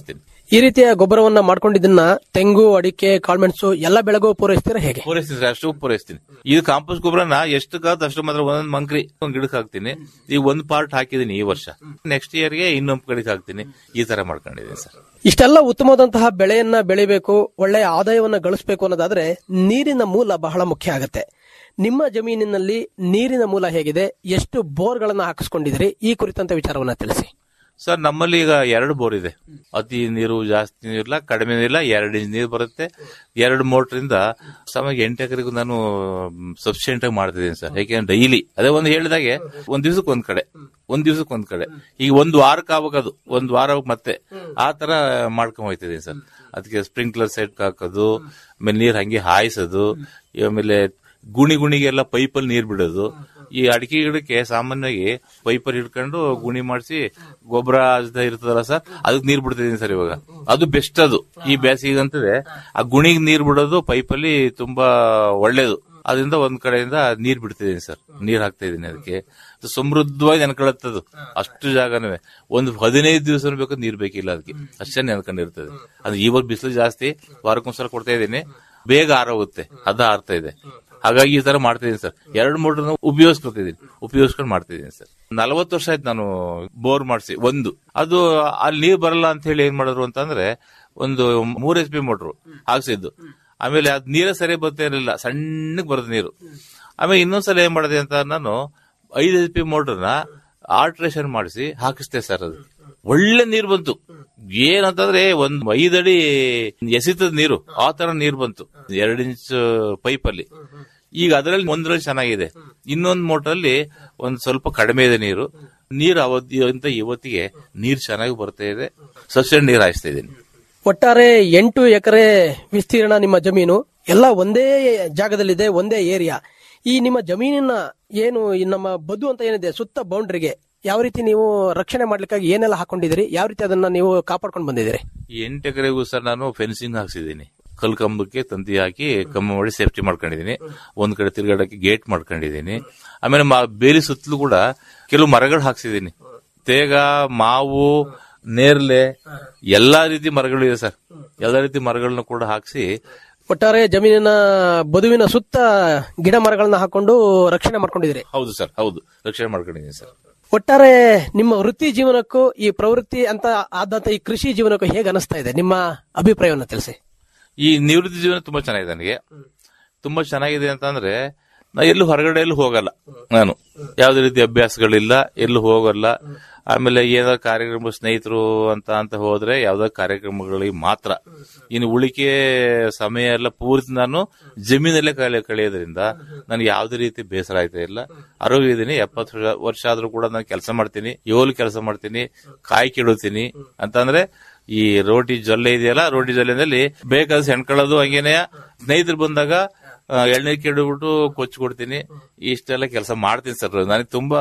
ಈ ರೀತಿಯ ಗೊಬ್ಬರವನ್ನ ಮಾಡ್ಕೊಂಡಿದ್ದನ್ನ ತೆಂಗು ಅಡಿಕೆ ಕಾಳ್ಮೆಣಸು ಎಲ್ಲ ಬೆಳೆಗೂ ಪೂರೈಸ್ತೀರಾ ಹೇಗೆ ಪೂರೈಸ್ತೀನಿ ಸರ್ ಅಷ್ಟು ಪೂರೈಸ್ತೀನಿ ಇದು ಕಾಂಪೋಸ್ಟ್ ಗೊಬ್ಬರನ ಎಷ್ಟು ಕಾದ್ ಅಷ್ಟು ಮಾತ್ರ ಒಂದೊಂದು ಮಂಕ್ರಿ ಒಂದ್ ಗಿಡಕ್ಕೆ ಹಾಕ್ತೀನಿ ಈಗ ಒಂದ್ ಪಾರ್ಟ್ ಹಾಕಿದೀನಿ ಈ ವರ್ಷ ನೆಕ್ಸ್ಟ್ ಇಯರ್ಗೆ ಇನ್ನೊಂದು ಕಡೆಗೆ ಹಾಕ್ತೀನಿ ಈ ತರ ಮಾಡ್ಕೊಂಡಿದ್ದೀನಿ ಸರ್ ಇಷ್ಟೆಲ್ಲ ಉತ್ತಮವಾದಂತಹ ಬೆಳೆಯನ್ನ ಬೆಳಿಬೇಕು ಒಳ್ಳೆಯ ಆದಾಯವನ್ನ ಗಳಿಸಬೇಕು ಅನ್ನೋದಾದ್ರೆ ನೀರಿನ ಮೂಲ ಬಹಳ ಮುಖ್ಯ ಆಗುತ್ತೆ ನಿಮ್ಮ ಜಮೀನಿನಲ್ಲಿ ನೀರಿನ ಮೂಲ ಹೇಗಿದೆ ಎಷ್ಟು ಬೋರ್ಗಳನ್ನ ಹಾಕಿಸ್ಕೊಂಡಿದ್ದೀರಿ ಈ ಕುರಿತಂತ ವಿಚಾರವನ್ನ ತಿಳಿಸಿ ಸರ್ ನಮ್ಮಲ್ಲಿ ಈಗ ಎರಡು ಬೋರ್ ಇದೆ ಅತಿ ನೀರು ಜಾಸ್ತಿ ನೀರಿಲ್ಲ ಕಡಿಮೆ ನೀರಿಲ್ಲ ಎರಡು ಇಂಚ್ ನೀರು ಬರುತ್ತೆ ಎರಡು ಮೋಟ್ರಿಂದ ಸಮಯ ಎಂಟು ಎಕರೆಗೂ ನಾನು ಸಫಿಶಿಯಂಟ್ ಆಗಿ ಮಾಡ್ತಿದ್ದೀನಿ ಸರ್ ಯಾಕೆಂದ್ರೆ ಡೈಲಿ ಅದೇ ಒಂದು ಹೇಳಿದಾಗೆ ಒಂದ್ ದಿವ್ಸಕ್ಕೆ ಒಂದ್ ಕಡೆ ಒಂದ್ ದಿವ್ಸಕ್ಕೆ ಒಂದ್ ಕಡೆ ಈಗ ಒಂದ್ ವಾರಕ್ಕೆ ಆಗ್ಬೇಕದು ಒಂದ್ ವಾರ ಮತ್ತೆ ಆ ತರ ಮಾಡ್ಕೊಂಡ್ ಹೋಗ್ತಿದ್ದೀನಿ ಸರ್ ಅದಕ್ಕೆ ಸ್ಪ್ರಿಂಕ್ಲರ್ ಸೆಟ್ ಹಾಕೋದು ಆಮೇಲೆ ನೀರ್ ಹಂಗೆ ಹಾಯಿಸೋದು ಆಮೇಲೆ ಗುಣಿ ಗುಣಿಗೆಲ್ಲ ಪೈಪಲ್ಲಿ ನೀರ್ ಬಿಡೋದು ಈ ಅಡಿಕೆ ಗಿಡಕ್ಕೆ ಸಾಮಾನ್ಯವಾಗಿ ಪೈಪಲ್ಲಿ ಹಿಡ್ಕೊಂಡು ಗುಣಿ ಮಾಡಿಸಿ ಗೊಬ್ಬರ ಇರ್ತದಲ್ಲ ಸರ್ ಅದಕ್ಕೆ ನೀರ್ ಬಿಡ್ತಿದೀನಿ ಸರ್ ಇವಾಗ ಅದು ಬೆಸ್ಟ್ ಅದು ಈ ಬೇಸಿಗೆ ಅಂತದೆ ಆ ಗುಣಿಗೆ ನೀರ್ ಬಿಡೋದು ಪೈಪಲ್ಲಿ ತುಂಬಾ ಒಳ್ಳೇದು ಅದರಿಂದ ಒಂದ್ ಕಡೆಯಿಂದ ನೀರ್ ಬಿಡ್ತಿದೀನಿ ಸರ್ ನೀರ್ ಹಾಕ್ತಾ ಇದೀನಿ ಅದಕ್ಕೆ ಅದು ಸಮೃದ್ಧವಾಗಿ ನೆನ್ಕೊಳತ್ತದು ಅಷ್ಟು ಜಾಗನೂ ಒಂದು ಹದಿನೈದು ದಿವಸ ಬೇಕು ನೀರ್ ಬೇಕಿಲ್ಲ ಅದಕ್ಕೆ ಅಷ್ಟೇ ನೆನ್ಕೊಂಡಿರ್ತದೆ ಅದು ಇವಾಗ ಬಿಸಿಲು ಜಾಸ್ತಿ ವಾರಕ್ಕೊಂದ್ಸಲ ಕೊಡ್ತಾ ಇದೀನಿ ಬೇಗ ಆರೋಗುತ್ತೆ ಅದ ಆರ್ತಾ ಇದೆ ಹಾಗಾಗಿ ಈ ತರ ಮಾಡ್ತಿದ್ದೀನಿ ಸರ್ ಎರಡು ಮೋಟರ್ ಉಪಯೋಗಿಸ್ಕೊತಿದ್ದೀನಿ ಉಪಯೋಗಿಸ್ಕೊಂಡು ಮಾಡ್ತಿದ್ದೀನಿ ಸರ್ ನಲವತ್ತು ವರ್ಷ ಆಯ್ತು ನಾನು ಬೋರ್ ಮಾಡಿಸಿ ಒಂದು ಅದು ಅಲ್ಲಿ ನೀರ್ ಬರಲ್ಲ ಅಂತ ಹೇಳಿ ಏನ್ ಮಾಡಿದ್ರು ಅಂತಂದ್ರೆ ಒಂದು ಮೂರ್ ಎಚ್ ಪಿ ಮೋಟ್ರು ಹಾಕ್ಸಿದ್ದು ಆಮೇಲೆ ಅದ್ ನೀರೇ ಸರಿ ಬರ್ತಾ ಇರಲಿಲ್ಲ ಸಣ್ಣಗ್ ಬರುತ್ತೆ ನೀರು ಆಮೇಲೆ ಇನ್ನೊಂದ್ಸಲ ಏನ್ ಮಾಡಿದೆ ಅಂತ ನಾನು ಐದು ಎಚ್ ಪಿ ಮೋಟರ್ನ ಆಲ್ಟ್ರೇಷನ್ ಮಾಡಿಸಿ ಹಾಕಿಸ್ತೆ ಸರ್ ಅದು ಒಳ್ಳೆ ನೀರು ಬಂತು ಏನಂತಂದ್ರೆ ಒಂದ್ ಐದಡಿ ಎಸಿತದ ನೀರು ಆ ತರ ನೀರು ಬಂತು ಎರಡು ಇಂಚ್ ಪೈಪ್ ಅಲ್ಲಿ ಈಗ ಅದರಲ್ಲಿ ಒಂದ್ರಲ್ಲಿ ಚೆನ್ನಾಗಿದೆ ಇನ್ನೊಂದ್ ಮೋಟರ್ ಅಲ್ಲಿ ಒಂದ್ ಸ್ವಲ್ಪ ಕಡಿಮೆ ಇದೆ ನೀರು ನೀರು ಅವಧಿ ಅಂತ ಇವತ್ತಿಗೆ ನೀರ್ ಚೆನ್ನಾಗಿ ಬರ್ತಾ ಇದೆ ಸಸ್ಯ ನೀರು ಹಾಯಿಸ್ತಾ ಇದ್ದೀನಿ ಒಟ್ಟಾರೆ ಎಂಟು ಎಕರೆ ವಿಸ್ತೀರ್ಣ ನಿಮ್ಮ ಜಮೀನು ಎಲ್ಲ ಒಂದೇ ಜಾಗದಲ್ಲಿದೆ ಒಂದೇ ಏರಿಯಾ ಈ ನಿಮ್ಮ ಜಮೀನಿನ ಏನು ಈ ನಮ್ಮ ಬದು ಅಂತ ಏನಿದೆ ಸುತ್ತ ಬೌಂಡ್ರಿಗೆ ಯಾವ ರೀತಿ ನೀವು ರಕ್ಷಣೆ ಮಾಡ್ಲಿಕ್ಕಾಗಿ ಏನೆಲ್ಲ ಹಾಕೊಂಡಿದ್ದೀರಿ ಯಾವ ರೀತಿ ಅದನ್ನ ನೀವು ಕಾಪಾಡ್ಕೊಂಡು ಬಂದಿದ್ದೀರಿ ಈ ಎಂಟು ಎಕರೆಗೂ ಸರ್ ನಾನು ಫೆನ್ಸಿಂಗ್ ಹಾಕ್ಸಿದ್ದೀನಿ ಕಲ್ ಕಂಬಕ್ಕೆ ತಂತಿ ಹಾಕಿ ಕಂಬ ಮಾಡಿ ಸೇಫ್ಟಿ ಮಾಡ್ಕೊಂಡಿದ್ದೀನಿ ಒಂದ್ ಕಡೆ ತಿರುಗಾಡಕ್ಕೆ ಗೇಟ್ ಮಾಡ್ಕೊಂಡಿದ್ದೀನಿ ಆಮೇಲೆ ಮಾ- ಬೇಲಿ ಸುತ್ತಲೂ ಕೂಡ ಕೆಲವು ಮರಗಳು ಹಾಕ್ಸಿದ್ದೀನಿ ತೇಗ ಮಾವು ನೇರ್ಲೆ ಎಲ್ಲಾ ರೀತಿ ಮರಗಳು ಇದೆ ಸರ್ ಎಲ್ಲಾ ರೀತಿ ಮರಗಳನ್ನ ಕೂಡ ಹಾಕ್ಸಿ ಒಟ್ಟಾರೆ ಜಮೀನಿನ ಬದುವಿನ ಸುತ್ತ ಗಿಡ ಮರಗಳನ್ನ ಹಾಕೊಂಡು ರಕ್ಷಣೆ ಮಾಡ್ಕೊಂಡಿದ್ದೀರಿ ಹೌದು ಸರ್ ಹೌದು ರಕ್ಷಣೆ ಮಾಡ್ಕೊಂಡಿದ್ದೀನಿ ಸರ್ ಒಟ್ಟಾರೆ ನಿಮ್ಮ ವೃತ್ತಿ ಜೀವನಕ್ಕೂ ಈ ಪ್ರವೃತ್ತಿ ಅಂತ ಆದಂತ ಈ ಕೃಷಿ ಜೀವನಕ್ಕೂ ಹೇಗೆ ಅನಿಸ್ತಾ ಇದೆ ನಿಮ್ಮ ಅಭಿಪ್ರಾಯವನ್ನು ತಿಳಿಸಿ ಈ ನಿವೃತ್ತಿ ಜೀವನ ತುಂಬಾ ಚೆನ್ನಾಗಿದೆ ನನಗೆ ತುಂಬಾ ಚೆನ್ನಾಗಿದೆ ಅಂತಂದ್ರೆ ನಾ ಎಲ್ಲೂ ಹೊರಗಡೆ ಎಲ್ಲೂ ಹೋಗಲ್ಲ ನಾನು ಯಾವುದೇ ರೀತಿ ಅಭ್ಯಾಸಗಳಿಲ್ಲ ಎಲ್ಲೂ ಹೋಗಲ್ಲ ಆಮೇಲೆ ಏನಾದ್ರು ಕಾರ್ಯಕ್ರಮ ಸ್ನೇಹಿತರು ಅಂತ ಅಂತ ಹೋದ್ರೆ ಯಾವ್ದಾದ್ರು ಕಾರ್ಯಕ್ರಮಗಳಿಗೆ ಮಾತ್ರ ಇನ್ನು ಉಳಿಕೆ ಸಮಯ ಎಲ್ಲ ಪೂರ್ತಿ ನಾನು ಜಮೀನಲ್ಲೇ ಕಳೆ ಕಳೆಯೋದ್ರಿಂದ ನನಗೆ ಯಾವುದೇ ರೀತಿ ಬೇಸರ ಆಯ್ತಾ ಇಲ್ಲ ಆರೋಗ್ಯ ಇದ್ದೀನಿ ಎಪ್ಪತ್ತು ವರ್ಷ- ವರ್ಷ ಆದ್ರೂ ಕೂಡ ನಾನು ಕೆಲಸ ಮಾಡ್ತೀನಿ ಏಳು ಕೆಲಸ ಮಾಡ್ತೀನಿ ಕಾಯಿ ಕೆಡುತ್ತೀನಿ ಅಂತಂದ್ರೆ ಈ ರೋಟಿ ಜೊಲ್ಲೆ ಇದೆಯಲ್ಲ ರೋಟಿ ಜೊಲ್ಲೆನಲ್ಲಿ ಬೇಕಾದ ಸೆಣ್ಕೊಳ್ಳೋದು ಹಂಗೇನೆ ಸ್ನೇಹಿತರು ಬಂದಾಗ ಆ, ಎಳ್ನೀರ್ ಕೆಡಬಿಟ್ಟು ಕೊಚ್ಚಿ ಕೊಡ್ತೀನಿ ಇಷ್ಟೆಲ್ಲ ಕೆಲಸ ಮಾಡ್ತೀನಿ ಸರ್ ನನಗೆ ತುಂಬಾ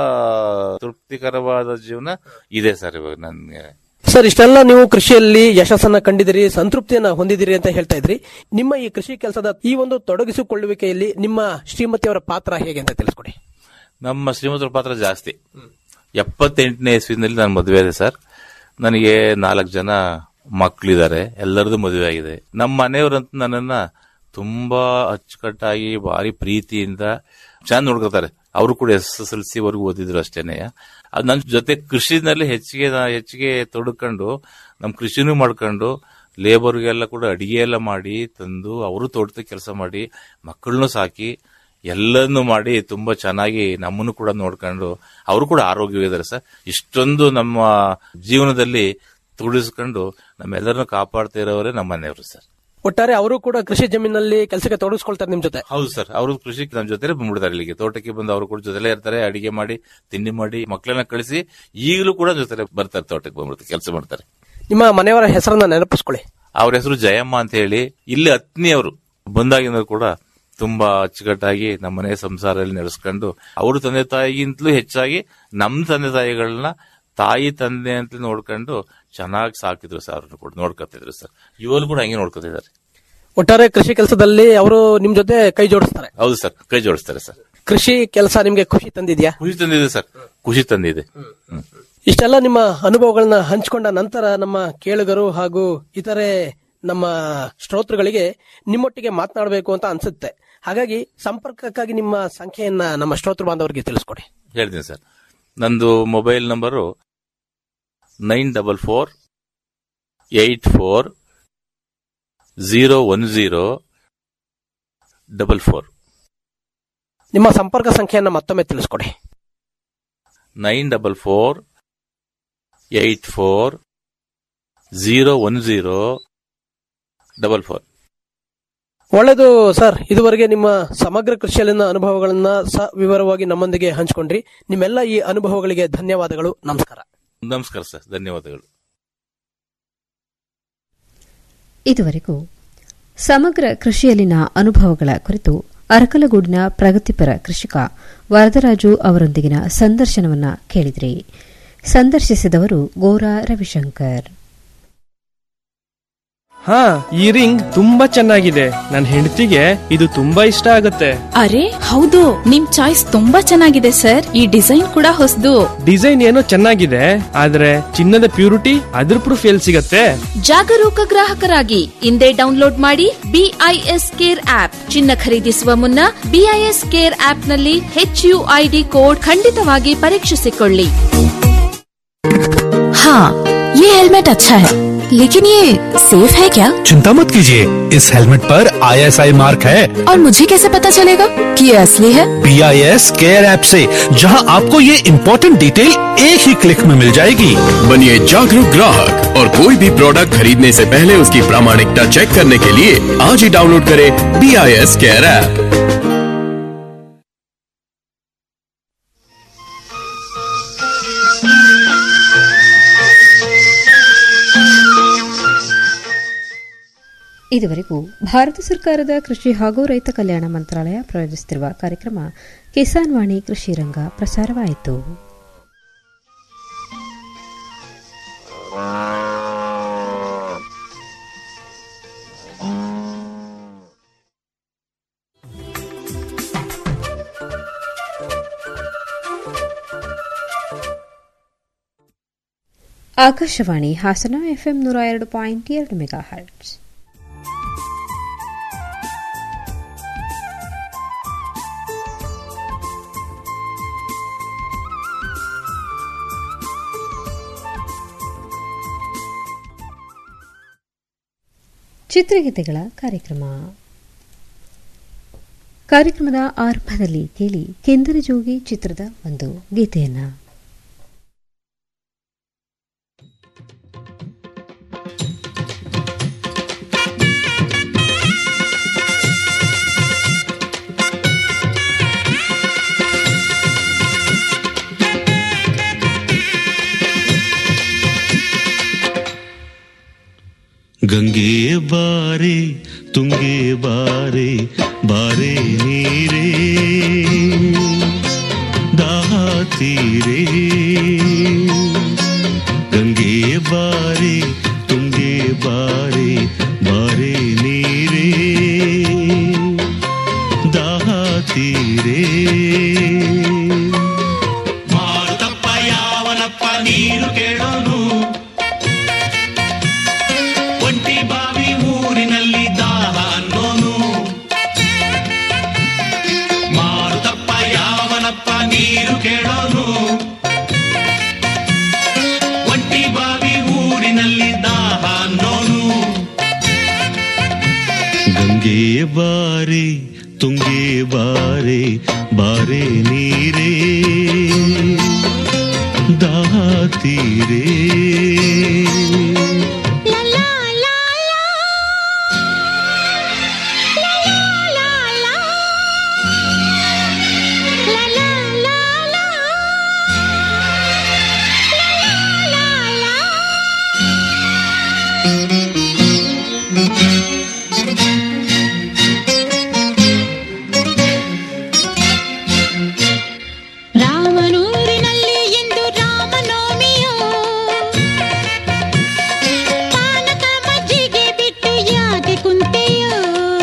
ತೃಪ್ತಿಕರವಾದ ಜೀವನ ಇದೆ ಸರ್ ಇವಾಗ ನನ್ಗೆ ಸರ್ ಇಷ್ಟೆಲ್ಲ ನೀವು ಕೃಷಿಯಲ್ಲಿ ಯಶಸ್ಸನ್ನ ಕಂಡಿದಿರಿ ಸಂತೃಪ್ತಿಯನ್ನ ಹೊಂದಿದಿರಿ ಅಂತ ಹೇಳ್ತಾ ಇದ್ರಿ ನಿಮ್ಮ ಈ ಕೃಷಿ ಕೆಲಸದ ಈ ಒಂದು ತೊಡಗಿಸಿಕೊಳ್ಳುವಿಕೆಯಲ್ಲಿ ನಿಮ್ಮ ಶ್ರೀಮತಿಯವರ ಪಾತ್ರ ಹೇಗೆ ಅಂತ ತಿಳಿಸ್ಕೊಡಿ ನಮ್ಮ ಶ್ರೀಮಂತರ ಪಾತ್ರ ಜಾಸ್ತಿ ಎಪ್ಪತ್ತೆಂಟನೇ ಇಸ್ವಿನಲ್ಲಿ ನಾನು ಮದುವೆ ಇದೆ ಸರ್ ನನಗೆ ನಾಲ್ಕು ಜನ ಮಕ್ಕಳಿದ್ದಾರೆ ಎಲ್ಲರದು ಮದುವೆ ಆಗಿದೆ ನಮ್ಮ ಮನೆಯವರಂತೂ ನನ್ನನ್ನ ತುಂಬಾ ಅಚ್ಚುಕಟ್ಟಾಗಿ ಭಾರಿ ಪ್ರೀತಿಯಿಂದ ಚೆನ್ನಾಗಿ ನೋಡ್ಕೊತಾರೆ ಅವರು ಕೂಡ ಎಸ್ ಎಸ್ ಎಲ್ ಸಿ ವರೆಗೂ ಓದಿದ್ರು ಅಷ್ಟೇನೆ ಅದು ನನ್ನ ಜೊತೆ ಕೃಷಿನಲ್ಲಿ ಹೆಚ್ಚಿಗೆ ನಾ- ಹೆಚ್ಚಿಗೆ ತೊಡ್ಕೊಂಡು ನಮ್ಮ ಕೃಷಿನೂ ಮಾಡ್ಕೊಂಡು ಲೇಬರ್ಗೆಲ್ಲ ಕೂಡ ಅಡಿಗೆ ಎಲ್ಲ ಮಾಡಿ ತಂದು ಅವರು ತೋಟದ ಕೆಲಸ ಮಾಡಿ ಮಕ್ಕಳನ್ನು ಸಾಕಿ ಎಲ್ಲನ್ನು ಮಾಡಿ ತುಂಬಾ ಚೆನ್ನಾಗಿ ನಮ್ಮನ್ನು ಕೂಡ ನೋಡ್ಕೊಂಡು ಅವರು ಕೂಡ ಆರೋಗ್ಯವಿದ್ದಾರೆ ಸರ್ ಇಷ್ಟೊಂದು ನಮ್ಮ ಜೀವನದಲ್ಲಿ ತುಡಿಸ್ಕೊಂಡು ನಮ್ಮೆಲ್ಲರನ್ನು ಕಾಪಾಡ್ತಾ ಇರೋರೇ ನಮ್ಮ ಮನೆಯವರು ಸರ್ ಒಟ್ಟಾರೆ ಅವರು ಕೂಡ ಕೃಷಿ ಜಮೀನಲ್ಲಿ ಕೆಲಸಕ್ಕೆ ತೊಡಗಿಸ್ಕೊಳ್ತಾರೆ ನಿಮ್ ಜೊತೆ ಹೌದು ಸರ್ ಅವರು ಕೃಷಿ ನಮ್ಮ ಜೊತೆ ಬಂದ್ಬಿಡ್ತಾರೆ ಇಲ್ಲಿಗೆ ತೋಟಕ್ಕೆ ಬಂದು ಅವರು ಕೂಡ ಜೊತೆಲೇ ಇರ್ತಾರೆ ಅಡಿಗೆ ಮಾಡಿ ತಿಂಡಿ ಮಾಡಿ ಮಕ್ಕಳನ್ನ ಕಳಿಸಿ ಈಗಲೂ ಕೂಡ ಜೊತೆಲೆ ಬರ್ತಾರೆ ತೋಟಕ್ಕೆ ಬಂದ್ಬಿಡ್ತಾರೆ ಕೆಲಸ ಮಾಡ್ತಾರೆ ನಿಮ್ಮ ಮನೆಯವರ ಹೆಸರನ್ನ ನೆನಪಿಸ್ಕೊಳ್ಳಿ ಅವ್ರ ಹೆಸರು ಜಯಮ್ಮ ಅಂತ ಹೇಳಿ ಇಲ್ಲಿ ಹತ್ನಿಯವರು ಬಂದಾಗಿಂದ ಕೂಡ ತುಂಬಾ ಅಚ್ಚುಕಟ್ಟಾಗಿ ನಮ್ಮ ಮನೆ ಸಂಸಾರದಲ್ಲಿ ನಡೆಸ್ಕೊಂಡು ಅವ್ರ ತಂದೆ ತಾಯಿಗಿಂತಲೂ ಹೆಚ್ಚಾಗಿ ನಮ್ಮ ತಂದೆ ತಾಯಿಗಳನ್ನ ತಾಯಿ ತಂದೆ ಅಂತ ನೋಡ್ಕೊಂಡು ಚೆನ್ನಾಗಿ ಸಾಕಿದ್ರು ಸರ್ ಅವ್ರನ್ನ ಕೂಡ ನೋಡ್ಕೊತಿದ್ರು ಸರ್ ಇವರು ಕೂಡ ಹಂಗೆ ನೋಡ್ಕೊತಿದ್ದಾರೆ ಒಟ್ಟಾರೆ ಕೃಷಿ ಕೆಲಸದಲ್ಲಿ ಅವರು ನಿಮ್ ಜೊತೆ ಕೈ ಜೋಡಿಸ್ತಾರೆ ಹೌದು ಸರ್ ಕೈ ಜೋಡಿಸ್ತಾರೆ ಸರ್ ಕೃಷಿ ಕೆಲಸ ನಿಮ್ಗೆ ಖುಷಿ ತಂದಿದ್ಯಾ ಖುಷಿ ತಂದಿದೆ ಸರ್ ಖುಷಿ ತಂದಿದೆ ಹ್ಮ್ ಇಷ್ಟೆಲ್ಲ ನಿಮ್ಮ ಅನುಭವಗಳನ್ನ ಹಂಚಿಕೊಂಡ ನಂತರ ನಮ್ಮ ಕೇಳುಗರು ಹಾಗೂ ಇತರೆ ನಮ್ಮ ಶ್ರೋತೃಗಳಿಗೆ ನಿಮ್ಮೊಟ್ಟಿಗೆ ಮಾತನಾಡಬೇಕು ಅಂತ ಅನ್ಸುತ್ತೆ ಹಾಗಾಗಿ ಸಂಪರ್ಕಕ್ಕಾಗಿ ನಿಮ್ಮ ಸಂಖ್ಯೆಯನ್ನ ನಮ್ಮ ಶ್ರೋತೃ ಬಾಂಧವರಿಗೆ ತಿಳಿಸ್ಕೊಡಿ ಹೇಳ್ತೀನಿ ಸರ್ ನಂದು mobile number nine double four eight four zero one zero double four ನಿಮ್ಮ ಸಂಪರ್ಕ ಸಂಖ್ಯೆಯನ್ನ ಮತ್ತೊಮ್ಮೆ ತಿಳಿಸ್ಕೊಡಿ nine double four eight four zero one zero double four ಒಳ್ಳೆಯದು ಸರ್ ಇದುವರೆಗೆ ನಿಮ್ಮ ಸಮಗ್ರ ಕೃಷಿಯಲ್ಲಿನ ಅನುಭವಗಳನ್ನ ಸ ವಿವರವಾಗಿ ನಮ್ಮೊಂದಿಗೆ ಹಂಚಿಕೊಂಡ್ರಿ ನಿಮ್ಮೆಲ್ಲ ಈ ಅನುಭವಗಳಿಗೆ ಧನ್ಯವಾದಗಳು ನಮಸ್ಕಾರ ನಮಸ್ಕಾರ ಸರ್ ಧನ್ಯವಾದಗಳು ಇದುವರೆಗೂ ಸಮಗ್ರ ಕೃಷಿಯಲ್ಲಿನ ಅನುಭವಗಳ ಕುರಿತು ಅರಕಲಗೂಡಿನ ಪ್ರಗತಿಪರ ಕೃಷಿಕ ವರದರಾಜು ಅವರೊಂದಿಗಿನ ಸಂದರ್ಶನವನ್ನ ಕೇಳಿದ್ರಿ ಸಂದರ್ಶಿಸಿದವರು ಗೋರಾ ರವಿಶಂಕರ್ ಹಾ ಈ ರಿಂಗ್ ತುಂಬಾ ಚೆನ್ನಾಗಿದೆ ನನ್ನ ಹೆಂಡತಿಗೆ ಇದು ತುಂಬಾ ಇಷ್ಟ ಆಗುತ್ತೆ ಅರೆ ಹೌದು ನಿಮ್ ಚಾಯ್ಸ್ ತುಂಬಾ ಚೆನ್ನಾಗಿದೆ ಸರ್ ಈ ಡಿಸೈನ್ ಕೂಡ ಹೊಸದು ಡಿಸೈನ್ ಏನೋ ಚೆನ್ನಾಗಿದೆ ಆದ್ರೆ ಚಿನ್ನದ ಪ್ಯೂರಿಟಿ ಅದ್ರ ಪ್ರೂಫ್ ಎಲ್ಲಿ ಸಿಗತ್ತೆ ಜಾಗರೂಕ ಗ್ರಾಹಕರಾಗಿ ಇಂದೇ ಡೌನ್ಲೋಡ್ ಮಾಡಿ ಬಿಐಎಸ್ ಕೇರ್ ಆಪ್ ಚಿನ್ನ ಖರೀದಿಸುವ ಮುನ್ನ ಬಿಐಎಸ್ ಕೇರ್ ಆಪ್ ನಲ್ಲಿ ಹೆಚ್ಯುಐಡಿ ಕೋಡ್ ಖಂಡಿತವಾಗಿ ಪರೀಕ್ಷಿಸಿಕೊಳ್ಳಿ हाँ ये हेलमेट अच्छा है लेकिन ये सेफ है क्या चिंता मत कीजिए इस हेलमेट पर आईएसआई मार्क है और मुझे कैसे पता चलेगा कि ये असली है B I S care app से जहां आपको ये इम्पोर्टेंट डिटेल एक ही क्लिक में मिल जाएगी बनिए जागरूक ग्राहक और कोई भी प्रोडक्ट खरीदने से पहले उसकी प्रामाणिकता चेक करने के लिए आज ही डाउनलोड करें B I S care app ಇದುವರೆಗೂ ಭಾರತ ಸರ್ಕಾರದ ಕೃಷಿ ಹಾಗೂ ರೈತ ಕಲ್ಯಾಣ ಮಂತ್ರಾಲಯ ಪ್ರಾಯೋಜಿಸುತ್ತಿರುವ ಕಾರ್ಯಕ್ರಮ ಕಿಸಾನ್ ವಾಣಿ ಕೃಷಿ ರಂಗ ಪ್ರಸಾರವಾಯಿತು ಆಕಾಶವಾಣಿ ಹಾಸನ ಎಫ್ಎಂ ನೂರ ಎರಡು ಪಾಯಿಂಟ್ ಎರಡು ಮೆಗಾ ಹರ್ಟ್ಸ್ ಚಿತ್ರಗೀತೆಗಳ ಕಾರ್ಯಕ್ರಮ ಕಾರ್ಯಕ್ರಮದ ಆರಂಭದಲ್ಲಿ ಕೇಳಿ ಕೆಂದರ ಜೋಗಿ ಚಿತ್ರದ ಒಂದು ಗೀತೆಯನ್ನ ಗಂಗೆ ಬಾರೆ ತುಂಗೆ ಬಾರೆ ಬಾರೆ ನೀರೇ ದಾಹ ತೀರೆ ಗಂಗೆ ಬಾರೆ ತುಂಗೆ ಬಾರೆ ಬಾರೆ ನೀರೇ ದಾಹ ತೀರೆ ಮಾರುತಪ್ಪ ಯಾವನಪ್ಪ ನೀರು ಕೇಳೋನು ಒಂಟಿ ಬಾವಿ ಊರಿನಲ್ಲಿ ದಾಹ ಅನ್ನೋನು ಮಾರುತಪ್ಪ ಯಾವನಪ್ಪ ನೀರು ಕೇಳೋನು ಒಂಟಿ ಬಾವಿ ಊರಿನಲ್ಲಿ ದಾಹ ಅನ್ನೋನು ಗಂಗೆ ಬಾರೆ ತುಂಗೆ ಬಾರೆ ಬಾರೆ ನೀರೇ ದಾಹ ತೀರೇ ರಾಮನೂರಿನಲ್ಲಿ ಎಂದು ರಾಮನವಮಿಯೋ ಪಾನಕ ಮಜ್ಜಿಗೆ ಬಿಟ್ಟು ಯಾಕೆ ಕುಂತೆಯೋ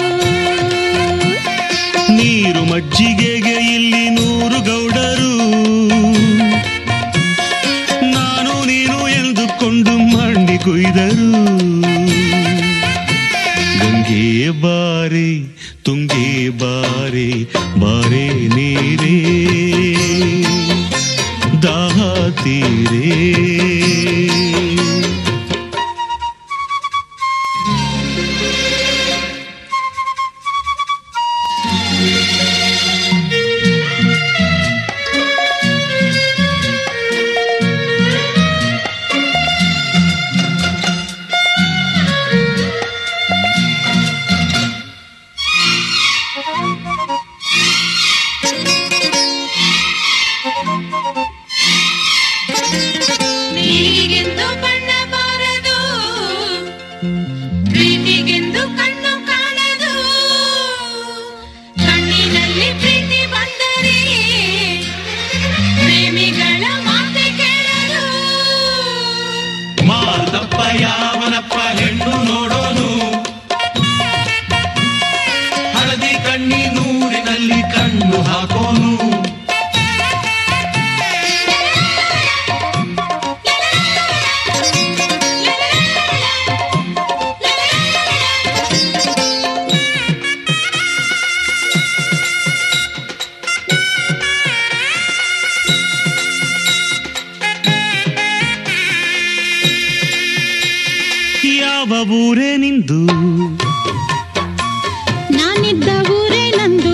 ನೀರು ಮಜ್ಜಿಗೆಗೆ ಇಲ್ಲಿ ನೂರು ಗೌಡರು ನಾಡ ಹೇಳಿದರು ಗಂಗೆ ಬಾರೆ ತುಂಗೆ ಬಾರೆ ಬಾರೆ ನೀರೇ ದಾಹ ತೀರೇ ನೀರಿಗೆಂದು ಬಣ್ಣ ಬಾರದು ಪ್ರೀತಿಗೆಂದು ಕಣ್ಣು ಕಾಣದು ಕಣ್ಣಿನಲ್ಲಿ ಪ್ರೀತಿ ಬಂದರೆ ಪ್ರೇಮಿಗಳ ಮಾತೆ ಕೇಳದು ಮಾದಪ್ಪ ಯಾವನಪ್ಪ ಹೆಣ್ಣು ನೋಡೋನು ಹಳದಿ ಕಣ್ಣಿ ನೂರಿನಲ್ಲಿ ಕಣ್ಣು ಹಾಕೋನು ಯಾವ ಊರೇ ನಿಂದು ನಾನಿದ್ದ ಊರೇ ನಂದು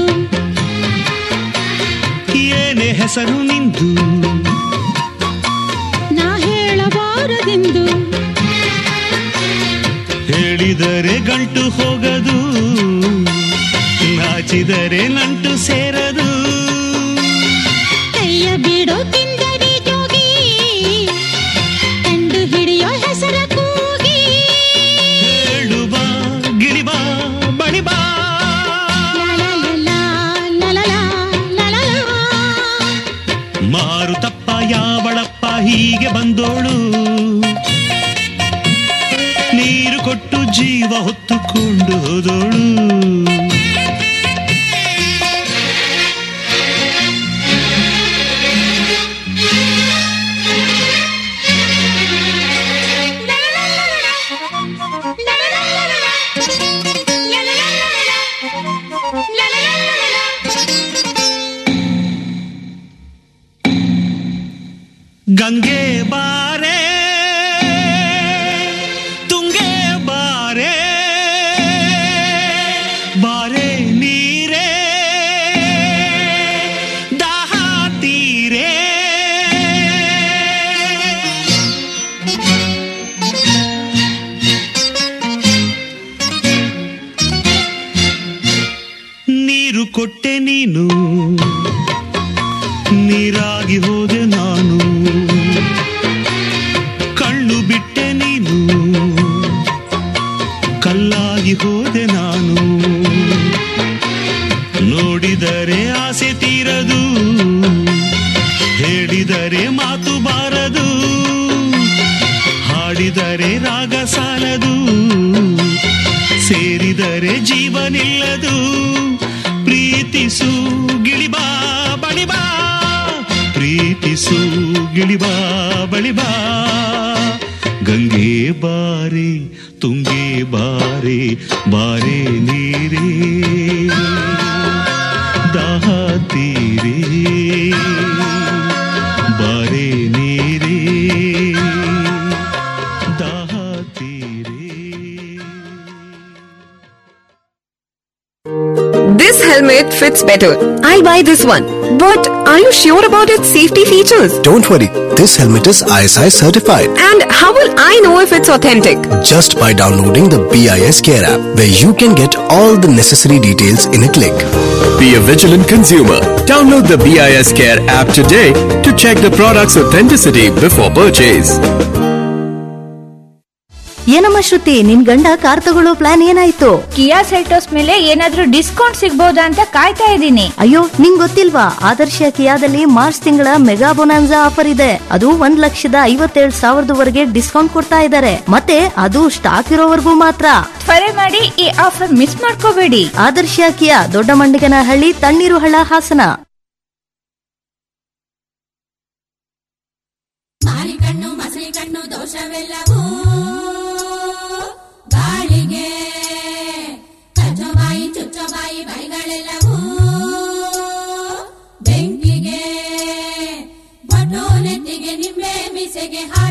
ಏನೇ ಹೆಸರು ನಿಂದು ನಾ ಹೇಳಬಾರದೆಂದು ಹೇಳಿದರೆ ಗಂಟು ಹೋಗದು ನಾಚಿದರೆ ನಂಟು ಸೇರದು ಕೈಯ ಬಿಡೋ ಕಿಂದರಿ ಜೋಗಿ ಕಂಡು ಹಿಡಿಯೋ ಹೆಸರ ಕೂಗಿ ಹೇಳು ಬಾ ಗಿಳಿ ಬಾ ಬಳಿ ಬಾ ಮಾರುತಪ್ಪ ಯಾವಳಪ್ಪ ಹೀಗೆ ಬಂದೋಳು ನೀರು ಕೊಟ್ಟು ಜೀವ ಹೊತ್ತುಕೊಂಡು ಹೋದೋಳು ಗಂಗೆ ಬಾರೆ ತುಂಗೆ ಬಾರೆ ಬಾರೆ ನೀರೇ ದಾಹ ತೀರೇ ನೀರು ಕೊಟ್ಟೆ ನೀನು ನೀರಾಗಿ ಹೋದೆ ನಾನು ಕಣ್ಣು ಬಿಟ್ಟೆ ನೀನು ಕಲ್ಲಾಗಿ ಹೋದೆ ನಾನು ನೋಡಿದರೆ ಆಸೆ ತೀರದು ಹೇಳಿದರೆ ಮಾತು ಬಾರದು ಹಾಡಿದರೆ ರಾಗ ಸಾಲದು ಸೇರಿದರೆ ಜೀವ ನಿಲ್ಲದು ಪ್ರೀತಿಸು ಗಿಳಿಬಾ ಬಳಿಬಾ ಪ್ರೀತಿಸು ಗಿಳಿಬಾ ಬಳಿಬಾ ಗಂಗೆ ಬಾರೆ ತುಂಗೆ ಬಾರೆ ಬಾರೆ ನೀರೇ ದಾಹ ತೀರೇ ಬಾರೆ ನೀರೇ ದಾಹ This helmet fits better. I'll buy this one. But are you sure about its safety features? Don't worry, this helmet is ISI certified. And how will I know if it's authentic? Just by downloading the BIS Care app, where you can get all the necessary details in a click. Be a vigilant consumer. Download the BIS Care app today to check the product's authenticity before purchase. ಏನಮ್ಮ ಶ್ರುತಿ ನಿನ್ ಗಂಡ car ತಗೊಳ್ಳೋ plan ಏನಾಯ್ತು ಕಿಯಾ Seltos ಮೇಲೆ ಏನಾದ್ರೂ discount ಸಿಗ್ಬೋದಾ ಅಂತ ಕಾಯ್ತಾ ಇದ್ದೀನಿ ಅಯ್ಯೋ ನಿಂಗ್ ಗೊತ್ತಿಲ್ವಾ ಆದರ್ಶ ಕಿಯಾದಲ್ಲಿ ಮಾರ್ಚ್ ತಿಂಗಳ ಮೆಗಾ ಬೊನಾನ್ಸಾ ಆಫರ್ ಇದೆ ಅದು ಒಂದ್ ಲಕ್ಷದ ಐವತ್ತೇಳು ಸಾವಿರದವರೆಗೆ ಡಿಸ್ಕೌಂಟ್ ಕೊಡ್ತಾ ಇದ್ದಾರೆ ಮತ್ತೆ ಅದು ಸ್ಟಾಕ್ ಇರೋವರೆಗೂ ಮಾತ್ರ ತ್ವರೆ ಮಾಡಿ ಈ ಆಫರ್ ಮಿಸ್ ಮಾಡ್ಕೋಬೇಡಿ ಆದರ್ಶ ಕಿಯಾ ದೊಡ್ಡ ಮಂಡಿಗನಹಳ್ಳಿ ತಣ್ಣೀರು ಹಳ್ಳ ಹಾಸನ ಮಾರಿ ಕಣ್ಣು ಮಸಳಿ ಕಣ್ಣು ದೋಷವೆಲ್ಲವೂ ಬಾಯಿ ಬೈಗಳೆಲ್ಲವೂ ಬೆಂಕಿಗೆ ಬಟೋ ನೆತ್ತಿಗೆ ನಿಂಬೆ ಮೀಸೆಗೆ ಹಾ